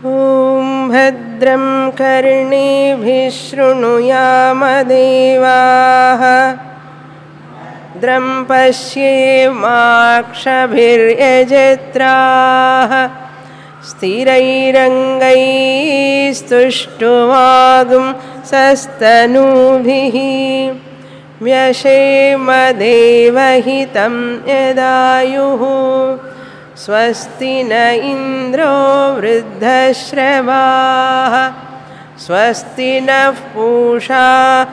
ॐ भद्रं कर्णेभिः शृणुयामदेवाः भद्रं पश्येमाक्षभिर्यजत्राः स्थिरैरङ्गैस्तुष्टुवागुं सस्तनूभिः व्यशेमदेवहितं यदायुः स्वस्ति न इन्द्रो वृद्धश्रवाः स्वस्ति नः पूषा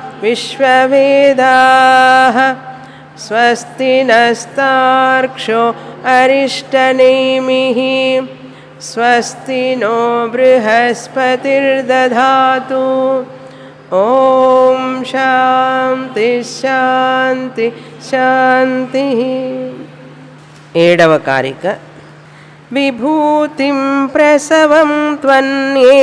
विश्ववेदाः स्वस्ति नस्तार्क्ष्यो अरिष्टनेमिः स्वस्ति नो बृहस्पतिर्दधातु ॐ శాంతి శాంతి శాంతి ఏడవ కారిక విభూతిం ప్రసవం త్వన్యే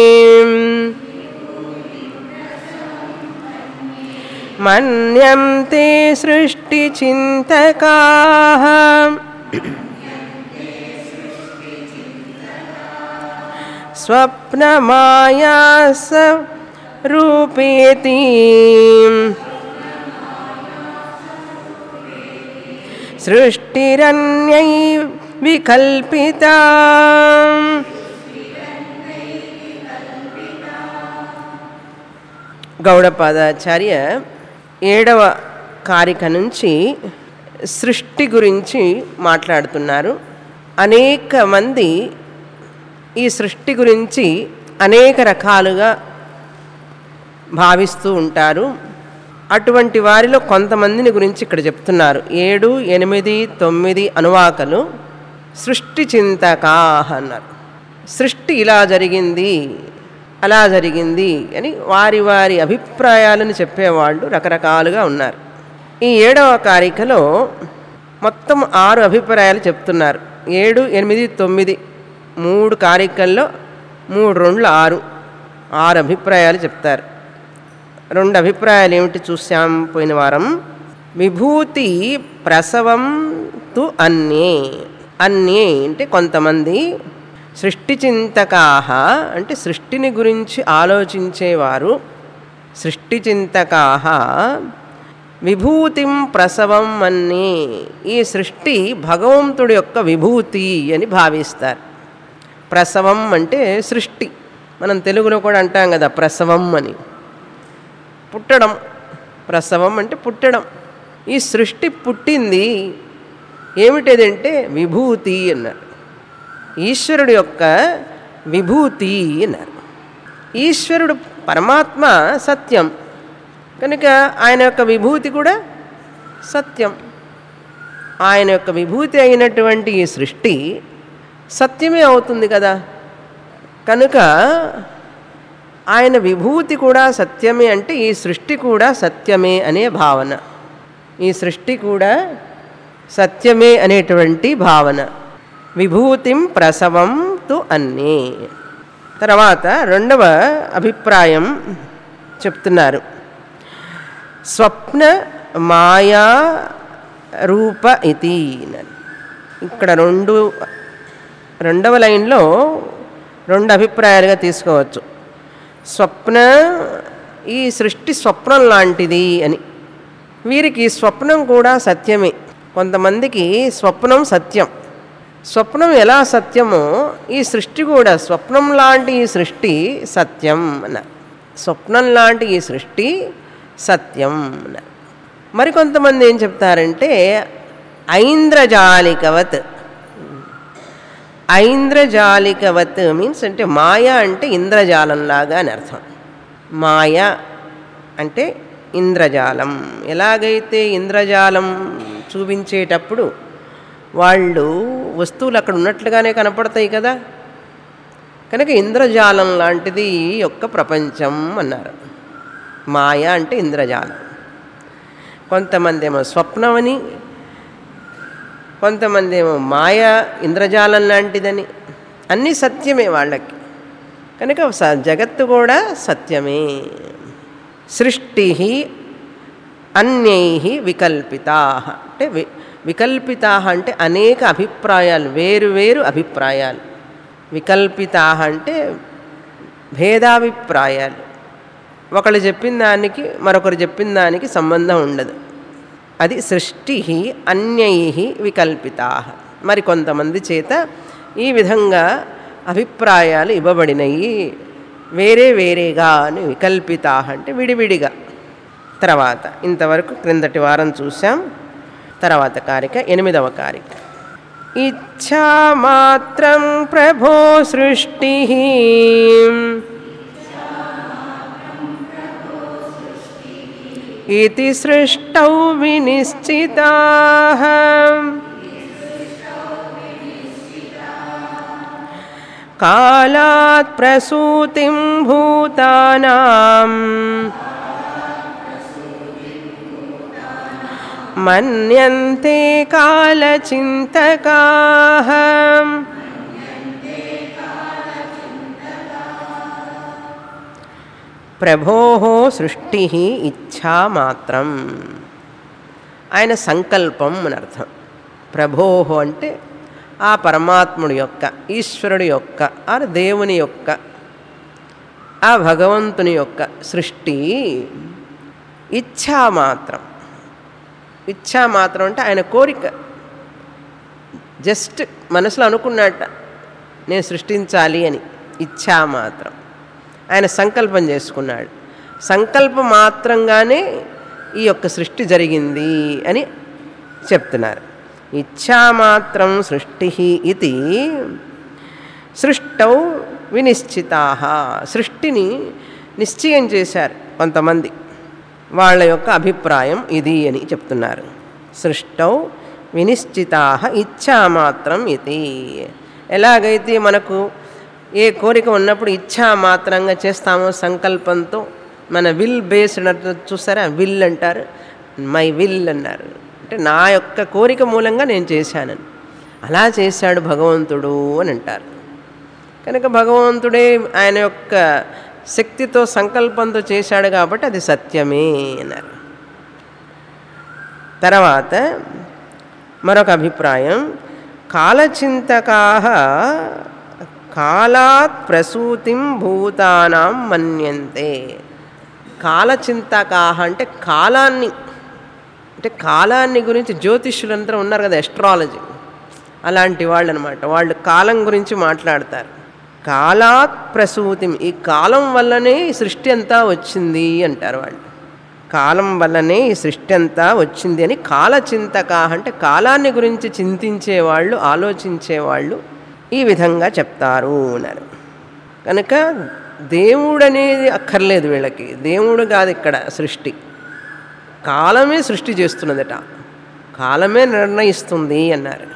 మన్యంతే సృష్టిచింతకాः స్వప్నమాయాస रूपेति सृष्टिरन्यै विकल्पिता గౌడపాదాచార్య ఏడవ కారిక నుంచి సృష్టి గురించి మాట్లాడుతున్నారు అనేక మంది ఈ సృష్టి గురించి అనేక రకాలుగా భావిస్తూ ఉంటారు అటువంటి వారిలో కొంతమందిని గురించి ఇక్కడ చెప్తున్నారు ఏడు ఎనిమిది తొమ్మిది అనువాకలు సృష్టి చింతకా అన్నారు సృష్టి ఇలా జరిగింది అలా జరిగింది అని వారి వారి అభిప్రాయాలను చెప్పేవాళ్ళు రకరకాలుగా ఉన్నారు ఈ ఏడవ కారికలో మొత్తం ఆరు అభిప్రాయాలు చెప్తున్నారు ఏడు ఎనిమిది తొమ్మిది మూడు కారికల్లో మూడు రెండ్లు ఆరు ఆరు అభిప్రాయాలు చెప్తారు రెండు అభిప్రాయాలు ఏమిటి చూసాం పోయిన వారం విభూతి ప్రసవం తు అన్యే అన్యే అంటే కొంతమంది సృష్టి చింతకాహ అంటే సృష్టిని గురించి ఆలోచించేవారు సృష్టి చింతకాహ విభూతిం ప్రసవం అన్నే ఈ సృష్టి భగవంతుడి యొక్క విభూతి అని భావిస్తారు ప్రసవం అంటే సృష్టి మనం తెలుగులో కూడా అంటాం కదా ప్రసవం అని పుట్టడం ప్రసవం అంటే పుట్టడం ఈ సృష్టి పుట్టింది ఏమిటదంటే విభూతి అన్నారు ఈశ్వరుడు యొక్క విభూతి అన్నారు ఈశ్వరుడు పరమాత్మ సత్యం కనుక ఆయన యొక్క విభూతి కూడా సత్యం ఆయన యొక్క విభూతి అయినటువంటి ఈ సృష్టి సత్యమే అవుతుంది కదా కనుక ఆయన విభూతి కూడా సత్యమే అంటే ఈ సృష్టి కూడా సత్యమే అనే భావన ఈ సృష్టి కూడా సత్యమే అనేటువంటి భావన విభూతిం ప్రసవం తు అన్నే తర్వాత రెండవ అభిప్రాయం చెప్తున్నారు స్వప్న మాయా రూప ఇది ఇక్కడ రెండు రెండవ లైన్లో రెండు అభిప్రాయాలుగా తీసుకోవచ్చు స్వప్న ఈ సృష్టి స్వప్నం లాంటిది అని వీరికి స్వప్నం కూడా సత్యమే కొంతమందికి స్వప్నం సత్యం స్వప్నం ఎలా సత్యమో ఈ సృష్టి కూడా స్వప్నం లాంటి ఈ సృష్టి సత్యం అన్న స్వప్నం లాంటి ఈ సృష్టి సత్యం అన్న మరికొంతమంది ఏం చెప్తారంటే ఐంద్రజాలికవత్ ఐంద్రజాలికవత్ మీన్స్ అంటే మాయ అంటే ఇంద్రజాలంలాగా అని అర్థం మాయ అంటే ఇంద్రజాలం ఎలాగైతే ఇంద్రజాలం చూపించేటప్పుడు వాళ్ళు వస్తువులు అక్కడ ఉన్నట్లుగానే కనపడతాయి కదా కనుక ఇంద్రజాలం లాంటిది ఈ యొక్క ప్రపంచం అన్నారు మాయ అంటే ఇంద్రజాలం కొంతమంది ఏమో స్వప్నమని కొంతమంది ఏమో మాయ ఇంద్రజాలం లాంటిదని అన్నీ సత్యమే వాళ్ళకి కనుక స- జగత్తు కూడా సత్యమే సృష్టి అన్యై వికల్పితా అంటే వి వికల్పితా అంటే అనేక అభిప్రాయాలు వేరు వేరు అభిప్రాయాలు వికల్పితా అంటే భేదాభిప్రాయాలు ఒకళ్ళు చెప్పిన దానికి మరొకరు చెప్పిన దానికి సంబంధం ఉండదు అది సృష్టి అన్యై వికల్పితా మరి కొంతమంది చేత ఈ విధంగా అభిప్రాయాలు ఇవ్వబడినవి వేరే వేరేగా అని వికల్పితా అంటే విడివిడిగా తర్వాత ఇంతవరకు క్రిందటి వారం చూసాం తర్వాత కారిక ఎనిమిదవ కారిక ఇచ్ఛామాత్రం ప్రభో సృష్టి ఇది సృష్టౌ వినిశ్చితా కాలాత్ ప్రసూతిం భూతానాం మన్యంతే కాలచింతకాః ప్రభో సృష్టి ఇచ్ఛామాత్రం ఆయన సంకల్పం అని అర్థం ప్రభో అంటే ఆ పరమాత్ముడి యొక్క ఈశ్వరుడి యొక్క ఆ దేవుని యొక్క ఆ భగవంతుని యొక్క సృష్టి ఇచ్ఛామాత్రం ఇచ్ఛామాత్రం అంటే ఆయన కోరిక జస్ట్ మనసులో అనుకున్నట్ట నేను సృష్టించాలి అని ఇచ్ఛామాత్రం ఆయన సంకల్పం చేసుకున్నాడు సంకల్పం మాత్రంగానే ఈ యొక్క సృష్టి జరిగింది అని చెప్తున్నారు ఇచ్ఛామాత్రం సృష్టి ఇది సృష్టౌ వినిశ్చితా సృష్టిని నిశ్చయం చేశారు కొంతమంది వాళ్ళ యొక్క అభిప్రాయం ఇది అని చెప్తున్నారు సృష్టౌ వినిశ్చితా ఇచ్ఛామాత్రం ఇది ఎలాగైతే మనకు ఏ కోరిక ఉన్నప్పుడు ఇచ్ఛా మాత్రంగా చేస్తామో సంకల్పంతో మన విల్ బేస్డ్ చూసారా విల్ అంటారు మై విల్ అన్నారు అంటే నా యొక్క కోరిక మూలంగా నేను చేశానని అలా చేశాడు భగవంతుడు అని అంటారు కనుక భగవంతుడే ఆయన యొక్క శక్తితో సంకల్పంతో చేశాడు కాబట్టి అది సత్యమే అన్నారు తర్వాత మరొక అభిప్రాయం కాలచింతకా కాలాత్ ప్రసూతిం భూతానాం మన్యంతే కాలచింతకా అంటే కాలాన్ని అంటే కాలాన్ని గురించి జ్యోతిష్యులందరూ ఉన్నారు కదా ఎస్ట్రాలజీ అలాంటి వాళ్ళు అనమాట వాళ్ళు కాలం గురించి మాట్లాడతారు కాలాత్ ప్రసూతిం ఈ కాలం వల్లనే ఈ సృష్టి అంతా వచ్చింది అంటారు వాళ్ళు కాలం వల్లనే ఈ సృష్టి అంతా వచ్చింది అని కాలచింతక అంటే కాలాన్ని గురించి చింతించేవాళ్ళు ఆలోచించేవాళ్ళు ఈ విధంగా చెప్తారు అన్నారు కనుక దేవుడు అనేది అక్కర్లేదు వీళ్ళకి దేవుడు కాదు ఇక్కడ సృష్టి కాలమే సృష్టి చేస్తున్నదట కాలమే నిర్ణయిస్తుంది అన్నారు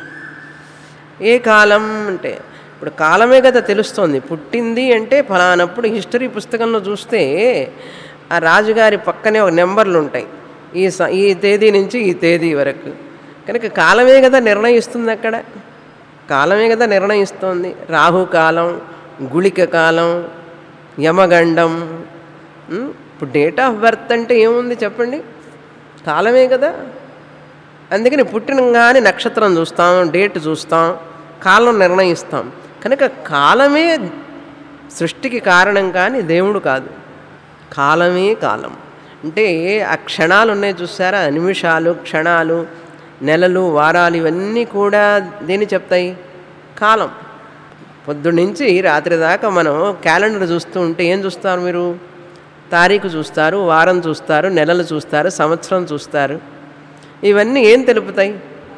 ఏ కాలం అంటే ఇప్పుడు కాలమే కదా తెలుస్తోంది పుట్టింది అంటే ఫలానప్పుడు హిస్టరీ పుస్తకంలో చూస్తే ఆ రాజుగారి పక్కనే ఒక నెంబర్లు ఉంటాయి ఈ స ఈ తేదీ నుంచి ఈ తేదీ వరకు కనుక కాలమే కదా నిర్ణయిస్తుంది అక్కడ కాలమే కదా నిర్ణయిస్తోంది రాహుకాలం గుళిక కాలం యమగండం ఉమ్, ఇప్పుడు డేట్ ఆఫ్ బర్త్ అంటే ఏముంది చెప్పండి కాలమే కదా అందుకని పుట్టినగానే నక్షత్రం చూస్తాం డేట్ చూస్తాం కాలం నిర్ణయిస్తాం కనుక కాలమే సృష్టికి కారణం కానీ దేవుడు కాదు కాలమే కాలం అంటే ఆ క్షణాలు ఉన్నాయి చూసారా నిమిషాలు క్షణాలు నెలలు వారాలు ఇవన్నీ కూడా దేని చెప్తాయి కాలం పొద్దున్నుంచి రాత్రి దాకా మనం క్యాలెండర్ చూస్తూ ఉంటే ఏం చూస్తారు మీరు తారీఖు చూస్తారు వారం చూస్తారు నెలలు చూస్తారు సంవత్సరం చూస్తారు ఇవన్నీ ఏం తెలుపుతాయి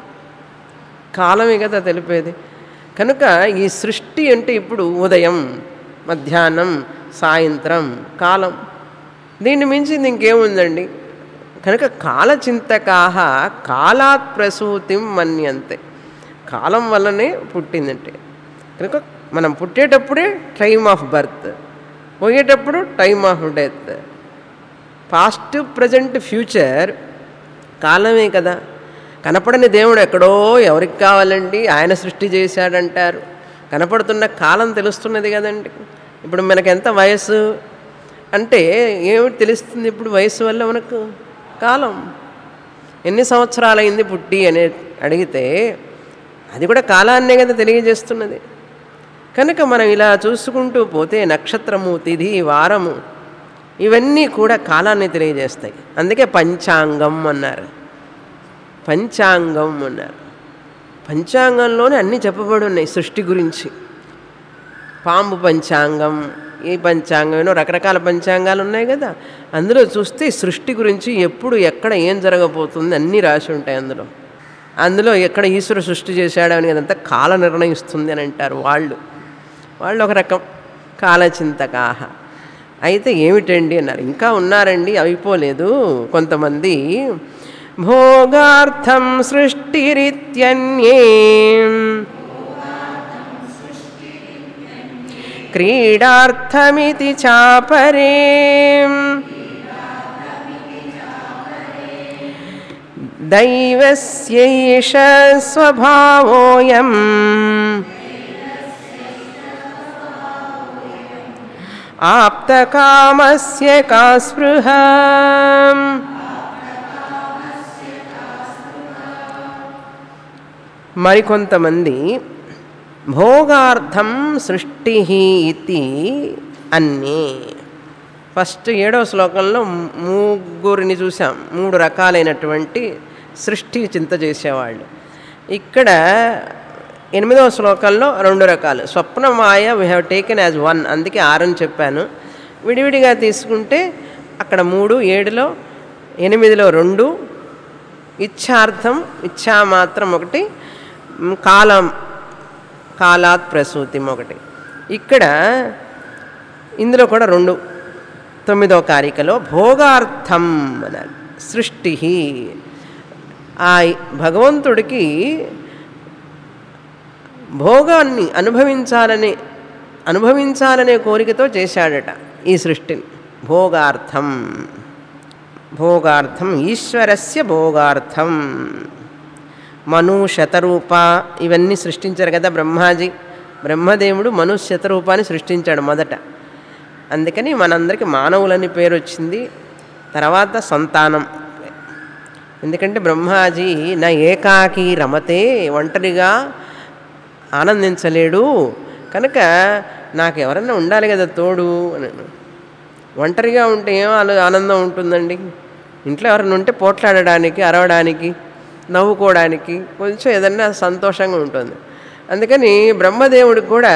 కాలమే కదా తెలిపేది కనుక ఈ సృష్టి అంటే ఇప్పుడు ఉదయం మధ్యాహ్నం సాయంత్రం కాలం దీన్ని మించింది ఇంకేముందండి కనుక కాలచింతకాహ కాలాత్ ప్రసూతిం మన్యంతే కాలం వల్లనే పుట్టిందంటే కనుక మనం పుట్టేటప్పుడే టైమ్ ఆఫ్ బర్త్ పోయేటప్పుడు time of death past present future కాలమే కదా కనపడని దేవుడు ఎక్కడో ఎవరికి కావాలండి ఆయన సృష్టి చేశాడంటారు కనపడుతున్న కాలం తెలుస్తున్నది కదండి ఇప్పుడు మనకి ఎంత వయసు అంటే ఏమిటి తెలుస్తుంది ఇప్పుడు వయసు వల్ల మనకు కాలం ఎన్ని సంవత్సరాలైంది పుట్టి అని అడిగితే అది కూడా కాలాన్నే కదా తెలియజేస్తున్నది కనుక మనం ఇలా చూసుకుంటూ పోతే నక్షత్రము తిథి వారము ఇవన్నీ కూడా కాలాన్ని తెలియజేస్తాయి అందుకే పంచాంగం అన్నారు పంచాంగం అన్నారు పంచాంగంలోనే అన్నీ చెప్పబడి ఉన్నాయి సృష్టి గురించి పాంబు పంచాంగం ఈ పంచాంగం ఏనో రకరకాల పంచాంగాలు ఉన్నాయి కదా అందులో చూస్తే సృష్టి గురించి ఎప్పుడు ఎక్కడ ఏం జరగబోతుంది అన్నీ రాసి ఉంటాయి అందులో అందులో ఎక్కడ ఈశ్వరు సృష్టి చేశాడు అని అదంతా కాల నిర్ణయిస్తుంది అని అంటారు వాళ్ళు వాళ్ళు ఒక రకం కాలచింతకాహ అయితే ఏమిటండి అన్నారు ఇంకా ఉన్నారండి అయిపోలేదు కొంతమంది భోగార్థం సృష్టిరిత్యన్యే క్రీడార్థమితి చాపరే దైవస్యైష స్వభావోయం ఆప్తకామస్య కా స్పృహ మరికొంతమంది భోగార్థం సృష్టి ఇది అన్నీ ఫస్ట్ ఏడవ శ్లోకంలో ముగ్గురిని చూసాం మూడు రకాలైనటువంటి సృష్టి చింత చేసేవాళ్ళు ఇక్కడ ఎనిమిదవ శ్లోకంలో రెండు రకాలు స్వప్నమాయ we have taken as one అందుకే ఆరని చెప్పాను విడివిడిగా తీసుకుంటే అక్కడ మూడు ఏడులో ఎనిమిదిలో రెండు ఇచ్ఛార్థం ఇచ్ఛా మాత్రం ఒకటి మ్, కాలం కాలాత్ ప్రసూతిం ఒకటి ఇక్కడ ఇందులో కూడా రెండు తొమ్మిదో కారికలో భోగార్థం అన్నారు సృష్టి ఆ భగవంతుడికి భోగాన్ని అనుభవించాలనే అనుభవించాలనే కోరికతో చేశాడట ఈ సృష్టిని భోగార్థం భోగార్థం ఈశ్వరస్య భోగార్థం మను శతరూప ఇవన్నీ సృష్టించారు కదా బ్రహ్మాజీ బ్రహ్మదేవుడు మను శతరూపాన్ని సృష్టించాడు మొదట అందుకని మనందరికీ మానవులని పేరు వచ్చింది తర్వాత సంతానం ఎందుకంటే బ్రహ్మాజీ నా ఏకాకి రమతే ఒంటరిగా ఆనందించలేడు కనుక నాకు ఎవరన్నా ఉండాలి కదా తోడు అని ఒంటరిగా ఉంటే ఏం ఆలో- ఆనందం ఉంటుందండి ఇంట్లో ఎవరైనా ఉంటే పోట్లాడడానికి అరవడానికి నవ్వుకోవడానికి కొంచెం ఏదన్నా సంతోషంగా ఉంటుంది అందుకని బ్రహ్మదేవుడికి కూడా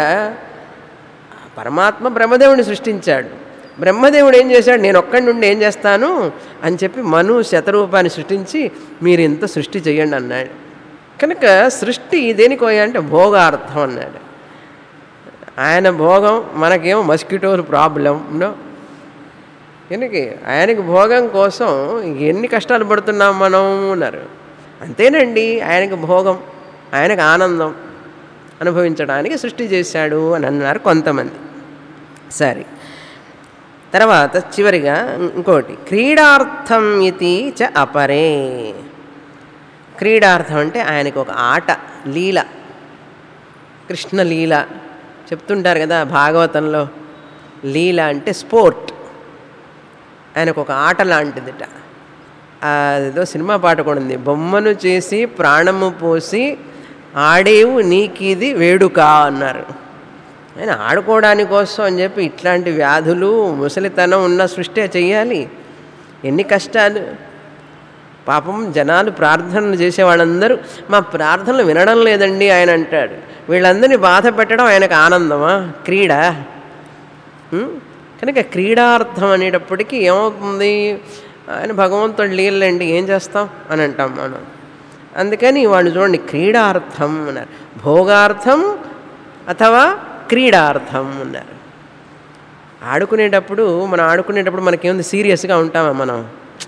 పరమాత్మ బ్రహ్మదేవుడిని సృష్టించాడు బ్రహ్మదేవుడు ఏం చేశాడు నేను ఒక్కడి నుండి ఏం చేస్తాను అని చెప్పి మను శతరూపాన్ని సృష్టించి మీరు ఇంత సృష్టి చేయండి అన్నాడు కనుక సృష్టి దేనికోయా అంటే భోగార్థం అన్నాడు ఆయన భోగం మనకేమో మస్కిటోలు ప్రాబ్లం నో ఎందుకు ఆయనకి భోగం కోసం ఎన్ని కష్టాలు పడుతున్నాం మనం అన్నారు అంతేనండి ఆయనకి భోగం ఆయనకు ఆనందం అనుభవించడానికి సృష్టి చేశాడు అని అన్నారు కొంతమంది సరే తర్వాత చివరిగా ఇంకోటి క్రీడార్థం ఇది చ అపరే క్రీడార్థం అంటే ఆయనకు ఒక ఆట లీల కృష్ణ లీల చెప్తుంటారు కదా భాగవతంలో లీల అంటే స్పోర్ట్ ఆయనకు ఒక ఆట లాంటిదిట అదేదో సినిమా పాట కూడా ఉంది బొమ్మను చేసి ప్రాణము పోసి ఆడేవు నీకిది వేడుక అన్నారు ఆయన ఆడుకోవడానికి కోసం అని చెప్పి ఇట్లాంటి వ్యాధులు ముసలితనం ఉన్న సృష్టి చెయ్యాలి ఎన్ని కష్టాలు పాపం జనాలు ప్రార్థనలు చేసే వాళ్ళందరూ మా ప్రార్థనలు వినడం లేదండి ఆయన అంటాడు వీళ్ళందరినీ బాధ పెట్టడం ఆయనకు ఆనందమా క్రీడ ఉం? కనుక క్రీడార్థం అనేటప్పటికీ ఏమవుతుంది ఆయన భగవంతుడు లీలండి ఏం చేస్తాం అని అంటాం మనం అందుకని వాళ్ళు చూడండి క్రీడార్థం అన్నారు భోగార్థం అథవా క్రీడార్థం అన్నారు ఆడుకునేటప్పుడు మనం ఆడుకునేటప్పుడు మనకేముంది సీరియస్గా ఉంటామా మనం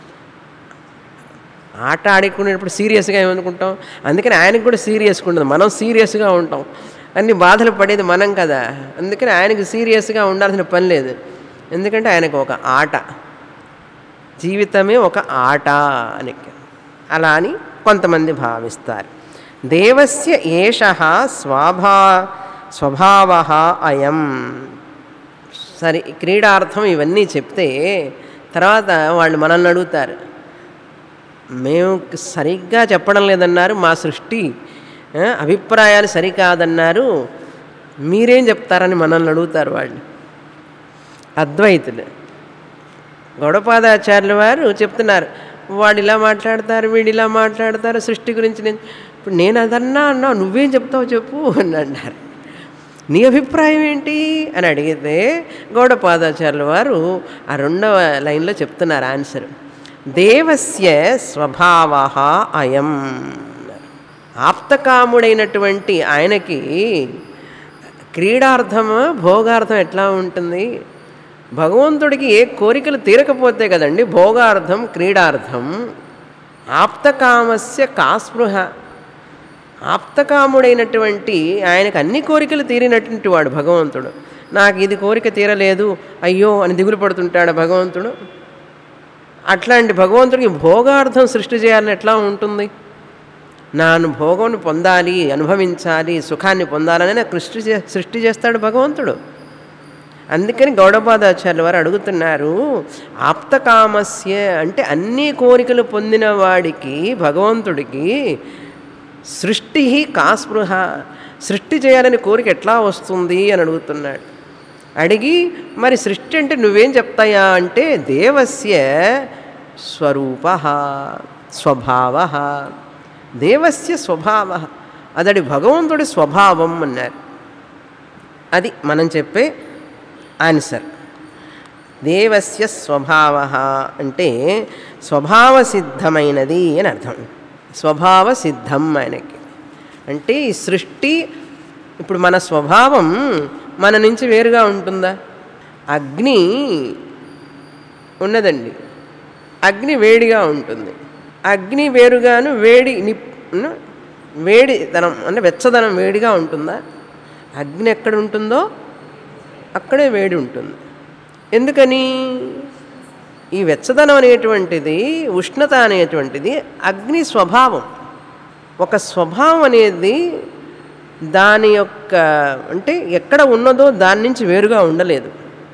ఆట ఆడుకునేటప్పుడు సీరియస్గా ఏమనుకుంటాం అందుకని ఆయనకు కూడా సీరియస్గా ఉండదు మనం సీరియస్గా ఉంటాం అన్ని బాధలు పడేది మనం కదా అందుకని ఆయనకు సీరియస్గా ఉండాల్సిన పని లేదు ఎందుకంటే ఆయనకు ఒక ఆట జీవితమే ఒక ఆట అని అలా అని కొంతమంది భావిస్తారు దేవస్య ఏష స్వాభా స్వభావ అయం సరే ఈ క్రీడార్థం ఇవన్నీ చెప్తే తర్వాత వాళ్ళు మనల్ని అడుగుతారు మేము సరిగ్గా చెప్పడం లేదన్నారు మా సృష్టి ఆ, అభిప్రాయాలు సరికాదన్నారు మీరేం చెప్తారని మనల్ని అడుగుతారు వాళ్ళు అద్వైతులు గౌడపాదాచార్యుల వారు చెప్తున్నారు వాడు ఇలా మాట్లాడతారు వీడు ఇలా మాట్లాడతారు సృష్టి గురించి నేను ఇప్పుడు నేను అదన్నా అన్నా నువ్వేం చెప్తావు చెప్పు అని అన్నారు నీ అభిప్రాయం ఏంటి అని అడిగితే గౌడపాదాచార్యుల వారు ఆ రెండవ లైన్లో చెప్తున్నారు ఆన్సర్ దేవస్య స్వభావ అయం ఆప్తకాముడైనటువంటి ఆయనకి క్రీడార్థమా భోగార్థం ఎట్లా ఉంటుంది భగవంతుడికి ఏ కోరికలు తీరకపోతే కదండి భోగార్థం క్రీడార్థం ఆప్తకామస్య కాస్పృహ ఆప్తకాముడైనటువంటి ఆయనకు అన్ని కోరికలు తీరినటువంటి వాడు భగవంతుడు నాకు ఇది కోరిక తీరలేదు అయ్యో అని దిగులు పడుతుంటాడు భగవంతుడు అట్లాంటి భగవంతుడికి భోగార్థం సృష్టి చేయాలని ఎట్లా ఉంటుంది నాను భోగం పొందాలి అనుభవించాలి సుఖాన్ని పొందాలని నాకు సృష్టి చే సృష్టి చేస్తాడు భగవంతుడు అందుకని గౌడపాదాచార్యుల వారు అడుగుతున్నారు ఆప్తకామస్య అంటే అన్ని కోరికలు పొందిన వాడికి భగవంతుడికి సృష్టి కాస్పృహ సృష్టి చేయాలని కోరిక ఎట్లా వస్తుంది అని అడుగుతున్నాడు అడిగి మరి సృష్టి అంటే నువ్వేం చెప్తాయా అంటే దేవస్య స్వరూప స్వభావ దేవస్య స్వభావ అతడి భగవంతుడి స్వభావం అన్నారు అది మనం చెప్పే ఆన్సర్ దేవస్య స్వభావ అంటే స్వభావ సిద్ధమైనది అని అర్థం స్వభావ సిద్ధం ఆయనకి అంటే ఈ సృష్టి ఇప్పుడు మన స్వభావం మన నుంచి వేరుగా ఉంటుందా అగ్ని ఉన్నదండి అగ్ని వేడిగా ఉంటుంది అగ్ని వేరుగాను వేడి నిప్ వేడిదనం అంటే వెచ్చదనం వేడిగా ఉంటుందా అగ్ని ఎక్కడ ఉంటుందో అక్కడే వేడి ఉంటుంది ఎందుకని ఈ వెచ్చదనం అనేటువంటిది ఉష్ణత అనేటువంటిది అగ్ని స్వభావం ఒక స్వభావం అనేది దాని యొక్క అంటే ఎక్కడ ఉన్నదో దాని నుంచి వేరుగా ఉండలేదు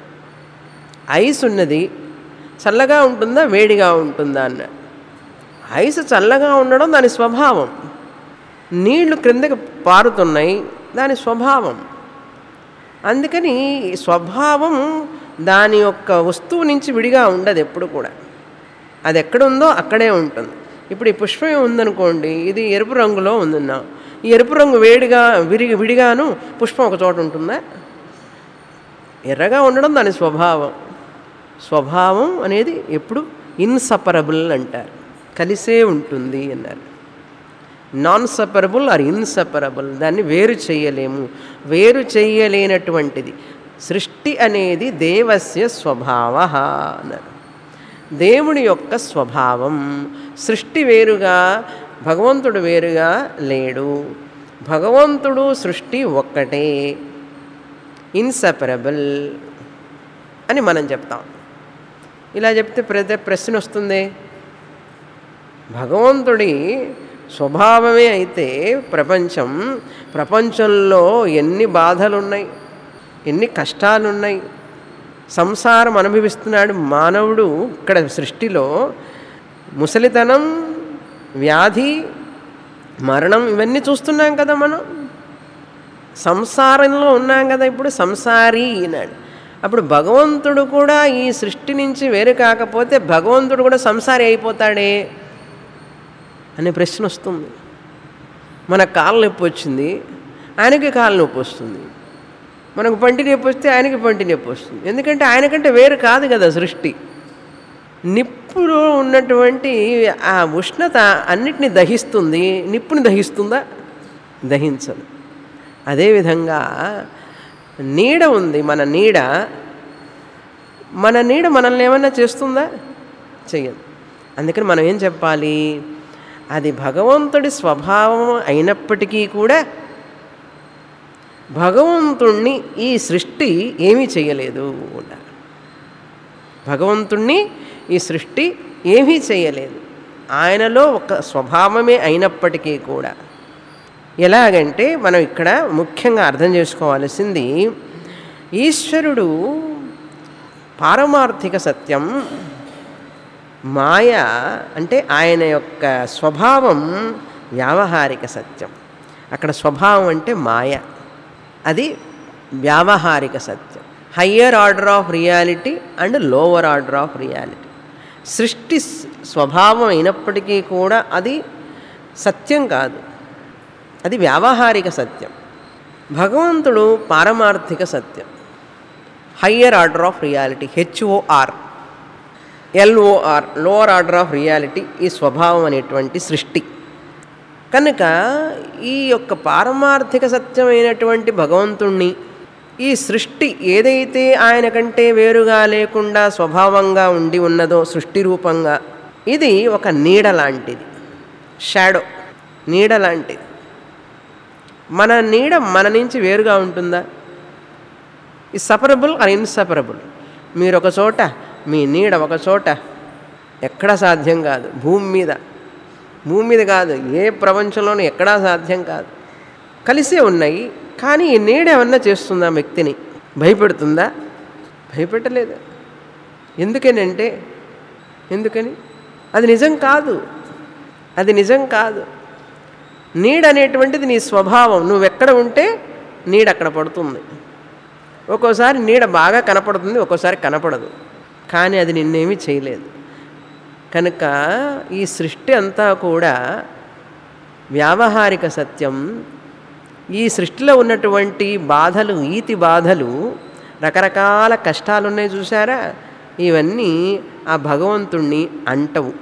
ఐస్ ఉన్నది చల్లగా ఉంటుందా వేడిగా ఉంటుందా అన్న ఐస్ చల్లగా ఉండడం దాని స్వభావం నీళ్లు క్రిందకి పారుతున్నాయి దాని స్వభావం అందుకని స్వభావం దాని యొక్క వస్తువు నుంచి విడిగా ఉండదు ఎప్పుడు కూడా అది ఎక్కడుందో అక్కడే ఉంటుంది ఇప్పుడు ఈ పుష్పం ఉందనుకోండి ఇది ఎరుపు రంగులో ఉందన్నా ఈ ఎరుపు రంగు వేడిగా విరిగి విడిగాను పుష్పం ఒక చోట ఉంటుందా ఎర్రగా ఉండడం దాని స్వభావం స్వభావం అనేది ఎప్పుడు ఇన్సపరబుల్ అంటారు కలిసే ఉంటుంది అన్నారు నాన్ సపరబుల్ ఆర్ ఇన్సపరబుల్ దాన్ని వేరు చేయలేము వేరు చేయలేనటువంటిది సృష్టి అనేది దేవస్య స్వభావ అన్నారు దేవుడి యొక్క స్వభావం సృష్టి వేరుగా భగవంతుడు వేరుగా లేడు భగవంతుడు సృష్టి ఒక్కటే ఇన్సపరబుల్ అని మనం చెప్తాం ఇలా చెప్తే ప్రతి ప్రశ్న వస్తుంది భగవంతుడి స్వభావమే అయితే ప్రపంచం ప్రపంచంలో ఎన్ని బాధలున్నాయి ఎన్ని కష్టాలున్నాయి సంసారం అనుభవిస్తున్నాడు మానవుడు ఇక్కడ సృష్టిలో ముసలితనం వ్యాధి మరణం ఇవన్నీ చూస్తున్నాం కదా మనం సంసారంలో ఉన్నాం కదా ఇప్పుడు సంసారి అన్నాడు అప్పుడు భగవంతుడు కూడా ఈ సృష్టి నుంచి వేరు కాకపోతే భగవంతుడు కూడా సంసారి అయిపోతాడే అనే ప్రశ్న వస్తుంది మన కాళ్ళ నొప్పి వచ్చింది ఆయనకి కాళ్ళ నొప్పి వస్తుంది మనకు పంటి నొప్పి వస్తే ఆయనకి పంటి నొప్పి వస్తుంది ఎందుకంటే ఆయనకంటే వేరు కాదు కదా సృష్టి నిప్పులో ఉన్నటువంటి ఆ ఉష్ణత అన్నిటిని దహిస్తుంది నిప్పుని దహిస్తుందా దహించదు అదేవిధంగా నీడ ఉంది మన నీడ మన నీడ మనల్ని ఏమన్నా చేస్తుందా చెయ్యదు అందుకని మనం ఏం చెప్పాలి అది భగవంతుడి స్వభావం అయినప్పటికీ కూడా భగవంతుణ్ణి ఈ సృష్టి ఏమీ చేయలేదు అన్నారు భగవంతుణ్ణి ఈ సృష్టి ఏమీ చేయలేదు ఆయనలో ఒక స్వభావమే అయినప్పటికీ కూడా ఎలాగంటే మనం ఇక్కడ ముఖ్యంగా అర్థం చేసుకోవాల్సింది ఈశ్వరుడు పారమార్థిక సత్యం మాయ అంటే ఆయన యొక్క స్వభావం వ్యావహారిక సత్యం అక్కడ స్వభావం అంటే మాయ అది వ్యావహారిక సత్యం higher order of reality and lower order of reality సృష్టి స్- స్వభావం అయినప్పటికీ కూడా అది సత్యం కాదు అది వ్యావహారిక సత్యం భగవంతుడు పారమార్థిక సత్యం higher order of reality HOR LOR lower order of reality ఈ స్వభావం అనేటువంటి సృష్టి కనుక ఈ యొక్క పారమార్థిక సత్యమైనటువంటి భగవంతుణ్ణి ఈ సృష్టి ఏదైతే ఆయన కంటే వేరుగా లేకుండా స్వభావంగా ఉండి ఉన్నదో సృష్టి రూపంగా ఇది ఒక నీడ లాంటిది షాడో నీడ లాంటిది మన నీడ మన నుంచి వేరుగా ఉంటుందా ఈ సపరబుల్ ఆర్ ఇన్సపరబుల్ మీరు ఒక చోట మీ నీడ ఒక చోట ఎక్కడ సాధ్యం కాదు భూమి మీద భూమి మీద కాదు ఏ ప్రపంచంలోనూ ఎక్కడా సాధ్యం కాదు కలిసే ఉన్నాయి కానీ ఈ నీడ ఏమన్నా చేస్తుందా వ్యక్తిని భయపెడుతుందా భయపెట్టలేదు ఎందుకనంటే ఎందుకని అది నిజం కాదు అది నిజం కాదు నీడ అనేటువంటిది నీ స్వభావం నువ్వెక్కడ ఉంటే నీడ అక్కడ పడుతుంది ఒక్కోసారి నీడ బాగా కనపడుతుంది ఒక్కోసారి కనపడదు కానీ అది నిన్నేమీ చేయలేదు కనుక ఈ సృష్టి అంతా కూడా వ్యావహారిక సత్యం ఈ సృష్టిలో ఉన్నటువంటి బాధలు ఈతి బాధలు రకరకాల కష్టాలు ఉన్నాయి చూసారా ఇవన్నీ ఆ భగవంతుణ్ణి అంటవు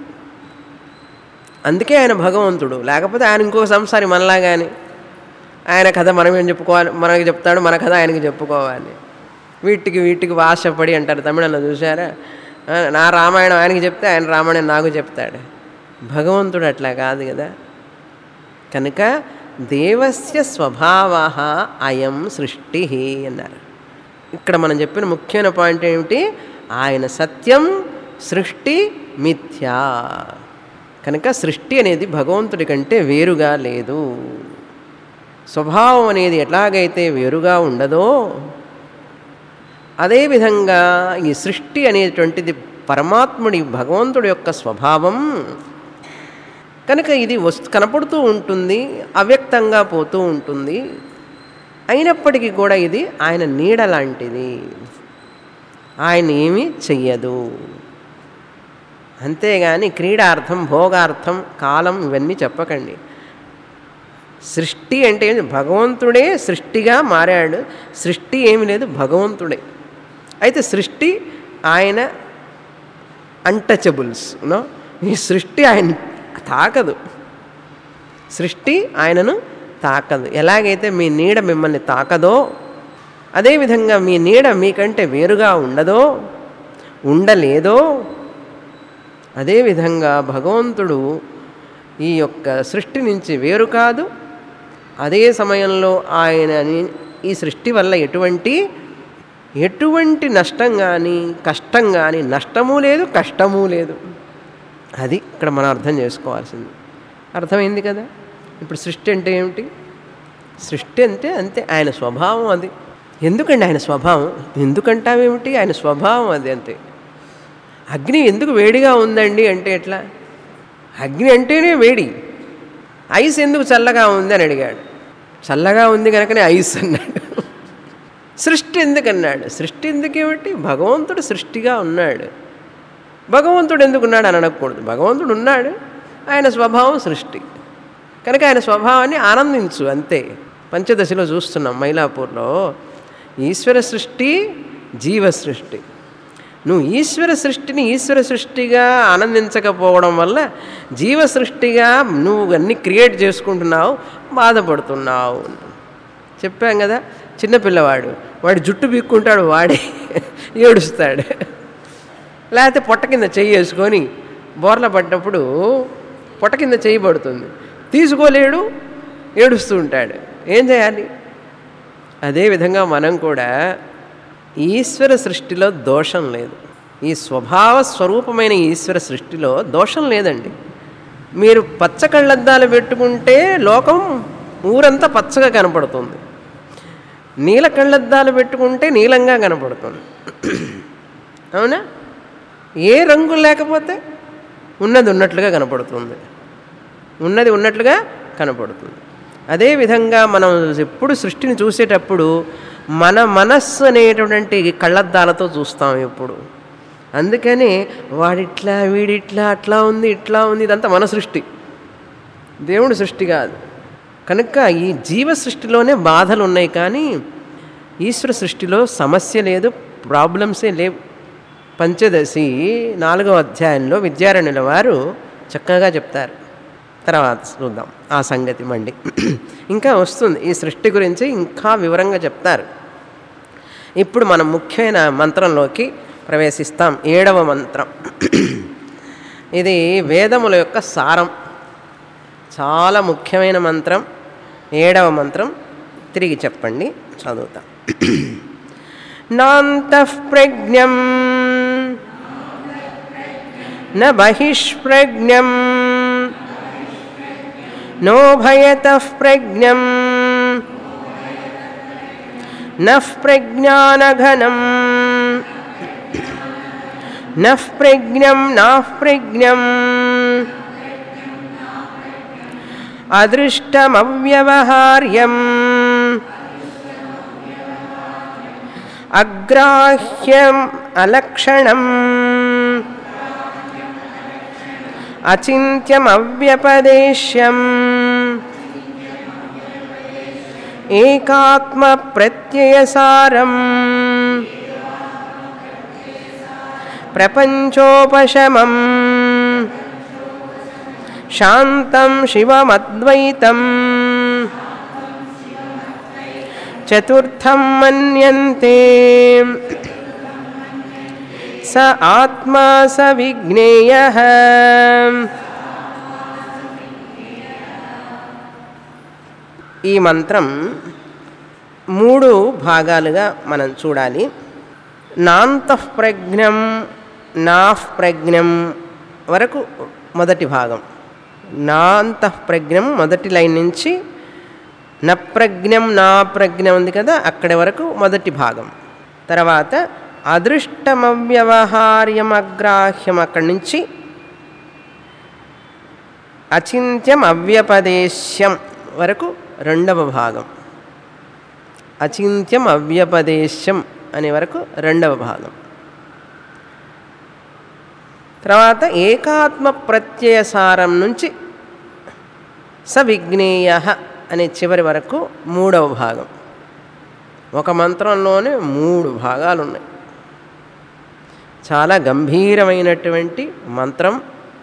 అందుకే ఆయన భగవంతుడు లేకపోతే ఆయన ఇంకో సంసారి మనలాగానే ఆయన కథ మనం ఏం చెప్పుకోవాలి మనకి చెప్తాడు మన కథ ఆయనకి చెప్పుకోవాలి వీటికి వీటికి వాసపడి అంటారు తమిళంలో చూసారా ఆ, నా రామాయణం ఆయనకి చెప్తే ఆయన రామాయణం నాకు చెప్తాడు భగవంతుడు అట్లా కాదు కదా కనుక దేవస్య స్వభావ అయం సృష్టి అన్నారు ఇక్కడ మనం చెప్పిన ముఖ్యమైన పాయింట్ ఏమిటి ఆయన సత్యం సృష్టి మిథ్యా కనుక సృష్టి అనేది భగవంతుడి కంటే వేరుగా లేదు స్వభావం అనేది ఎట్లాగైతే వేరుగా ఉండదో అదేవిధంగా ఈ సృష్టి అనేటువంటిది పరమాత్ముడి భగవంతుడి యొక్క స్వభావం కనుక ఇది వస్తు కనపడుతూ ఉంటుంది అవ్యక్తంగా పోతూ ఉంటుంది అయినప్పటికీ కూడా ఇది ఆయన నీడ లాంటిది ఆయన ఏమీ చెయ్యదు అంతేగాని క్రీడార్థం భోగార్థం కాలం ఇవన్నీ చెప్పకండి సృష్టి అంటే ఏంటి? భగవంతుడే సృష్టిగా మారాడు సృష్టి ఏమి లేదు భగవంతుడే అయితే సృష్టి ఆయన అన్టచబుల్స్ నో ఈ సృష్టి ఆయన తాకదు సృష్టి ఆయనను తాకదు ఎలాగైతే మీ నీడ మిమ్మల్ని తాకదో అదేవిధంగా మీ నీడ మీకంటే వేరుగా ఉండదో ఉండలేదో అదేవిధంగా భగవంతుడు ఈ యొక్క సృష్టి నుంచి వేరు కాదు అదే సమయంలో ఆయన ఈ సృష్టి వల్ల ఎటువంటి ఎటువంటి నష్టం కానీ కష్టం కానీ నష్టము లేదు కష్టము లేదు అది ఇక్కడ మనం అర్థం చేసుకోవాల్సింది అర్థమైంది కదా ఇప్పుడు సృష్టి అంటే ఏమిటి సృష్టి అంటే అంతే ఆయన స్వభావం అది ఎందుకండి ఆయన స్వభావం ఎందుకంటావేమిటి ఆయన స్వభావం అది అంతే అగ్ని ఎందుకు వేడిగా ఉందండి అంటే ఎట్లా అగ్ని అంటేనే వేడి ఐస్ ఎందుకు చల్లగా ఉంది అని అడిగాడు చల్లగా ఉంది కనుకనే ఐస్ అన్నాడు సృష్టి ఎందుకన్నాడు సృష్టి ఎందుకేమిటి భగవంతుడు సృష్టిగా ఉన్నాడు భగవంతుడు ఎందుకున్నాడు అని అనకూడదు భగవంతుడు ఉన్నాడు ఆయన స్వభావం సృష్టి కనుక ఆయన స్వభావాన్ని ఆనందించు అంతే పంచదశలో చూస్తున్నాం మైలాపూర్లో ఈశ్వర సృష్టి జీవ సృష్టి నువ్వు ఈశ్వర సృష్టిని ఈశ్వర సృష్టిగా ఆనందించకపోవడం వల్ల జీవ సృష్టిగా నువ్వు అన్ని క్రియేట్ చేసుకుంటున్నావు బాధపడుతున్నావు చెప్పాం కదా చిన్నపిల్లవాడు వాడు జుట్టు బీక్కుంటాడు వాడే ఏడుస్తాడు లేకపోతే పొట్ట కింద చెయ్యి వేసుకొని బోర్ల పడ్డప్పుడు పొట్ట కింద చెయ్యి పడుతుంది తీసుకోలేడు ఏడుస్తూ ఉంటాడు ఏం చేయాలి అదేవిధంగా మనం కూడా ఈశ్వర సృష్టిలో దోషం లేదు ఈ స్వభావ స్వరూపమైన ఈశ్వర సృష్టిలో దోషం లేదండి మీరు పచ్చ కళ్ళద్దాలు పెట్టుకుంటే లోకం ఊరంతా పచ్చగా కనపడుతుంది నీల కళ్ళద్దాలు పెట్టుకుంటే నీలంగా కనపడుతుంది అవునా ఏ రంగు లేకపోతే ఉన్నది ఉన్నట్లుగా కనపడుతుంది ఉన్నది ఉన్నట్లుగా కనపడుతుంది అదేవిధంగా మనం ఎప్పుడు సృష్టిని చూసేటప్పుడు మన మనస్సు అనేటువంటి కళ్ళద్దాలతో చూస్తాం ఎప్పుడు అందుకని వాడిట్లా వీడిట్లా అట్లా ఉంది ఇట్లా ఉంది ఇదంతా మన సృష్టి దేవుడి సృష్టి కాదు కనుక ఈ జీవ సృష్టిలోనే బాధలు ఉన్నాయి కానీ ఈశ్వర సృష్టిలో సమస్య లేదు ప్రాబ్లమ్సే లేవు పంచదశి నాలుగవ అధ్యాయంలో విద్యారణ్యుల వారు చక్కగా చెప్తారు తర్వాత చూద్దాం ఆ సంగతి మండి ఇంకా వస్తుంది ఈ సృష్టి గురించి ఇంకా వివరంగా చెప్తారు ఇప్పుడు మనం ముఖ్యమైన మంత్రంలోకి ప్రవేశిస్తాం ఏడవ మంత్రం ఇది వేదముల యొక్క సారం చాలా ముఖ్యమైన మంత్రం ఏడవ మంత్రం తిరిగి చెప్పండి చదువుతాం నాంతఃప్రజ్ఞం న బహిష్ప్రజ్ఞం నో భయతః ప్రజ్ఞం నః ప్రజ్ఞానఘనం నః ప్రజ్ఞం నాః ప్రజ్ఞం అదృష్టమవ్యవహార్యం అగ్రాహ్యం అలక్షణం అచింత్యమవ్యపదేశ్యం ఏకాత్మ ప్రత్యయసారం ప్రపంచోపశమం శాంతం శివమద్వైతం చతుర్థం మన్యంతే స ఆత్మా స విజ్ఞేయ ఈ మంత్రం మూడు భాగాలుగా మనం చూడాలి నాంతఃప్రజ్ఞం నాఃప్రజ్ఞం వరకు మొదటి భాగం నాంతఃప్రజ్ఞం మొదటి లైన్ నుంచి నప్రజ్ఞం నా ప్రజ్ఞం ఉంది కదా అక్కడి వరకు మొదటి భాగం తర్వాత అదృష్టమవ్యవహార్యం అగ్రాహ్యం అక్కడి నుంచి అచింత్యం అవ్యపదేశ్యం వరకు రెండవ భాగం అచింత్యం అవ్యపదేశ్యం అనే వరకు రెండవ భాగం తర్వాత ఏకాత్మ ప్రత్యయసారం నుంచి సవిజ్ఞేయ అనే చివరి వరకు మూడవ భాగం ఒక మంత్రంలోనే మూడు భాగాలు ఉన్నాయి చాలా గంభీరమైనటువంటి మంత్రం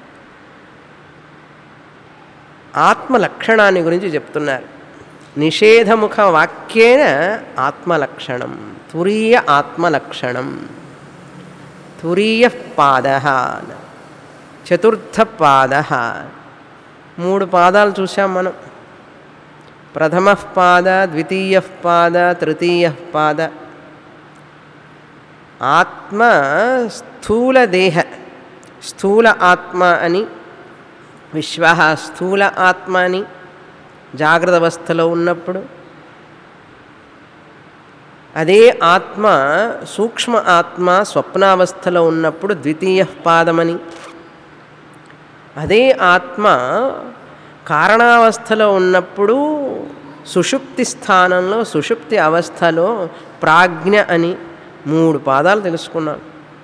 ఆత్మ లక్షణాన్ని గురించి చెప్తున్నారు నిషేధముఖ వాక్యేన ఆత్మలక్షణం తురీయ ఆత్మలక్షణం తురీయ పాద చతుర్థ పాద మూడు పాదాలు చూసాం మనం ప్రథమ పాద ద్వితీయ పాద తృతీయ పాద ఆత్మ స్థూల దేహ స్థూల ఆత్మ అని విశ్వ స్థూల ఆత్మ అని జాగ్రత్త అవస్థలో ఉన్నప్పుడు అదే ఆత్మ సూక్ష్మ ఆత్మ స్వప్నావస్థలో ఉన్నప్పుడు ద్వితీయ పాదమని అదే ఆత్మ కారణావస్థలో ఉన్నప్పుడు సుషుప్తి స్థానంలో సుషుప్తి అవస్థలో ప్రాజ్ఞ అని మూడు పాదాలు తెలుసుకున్నాను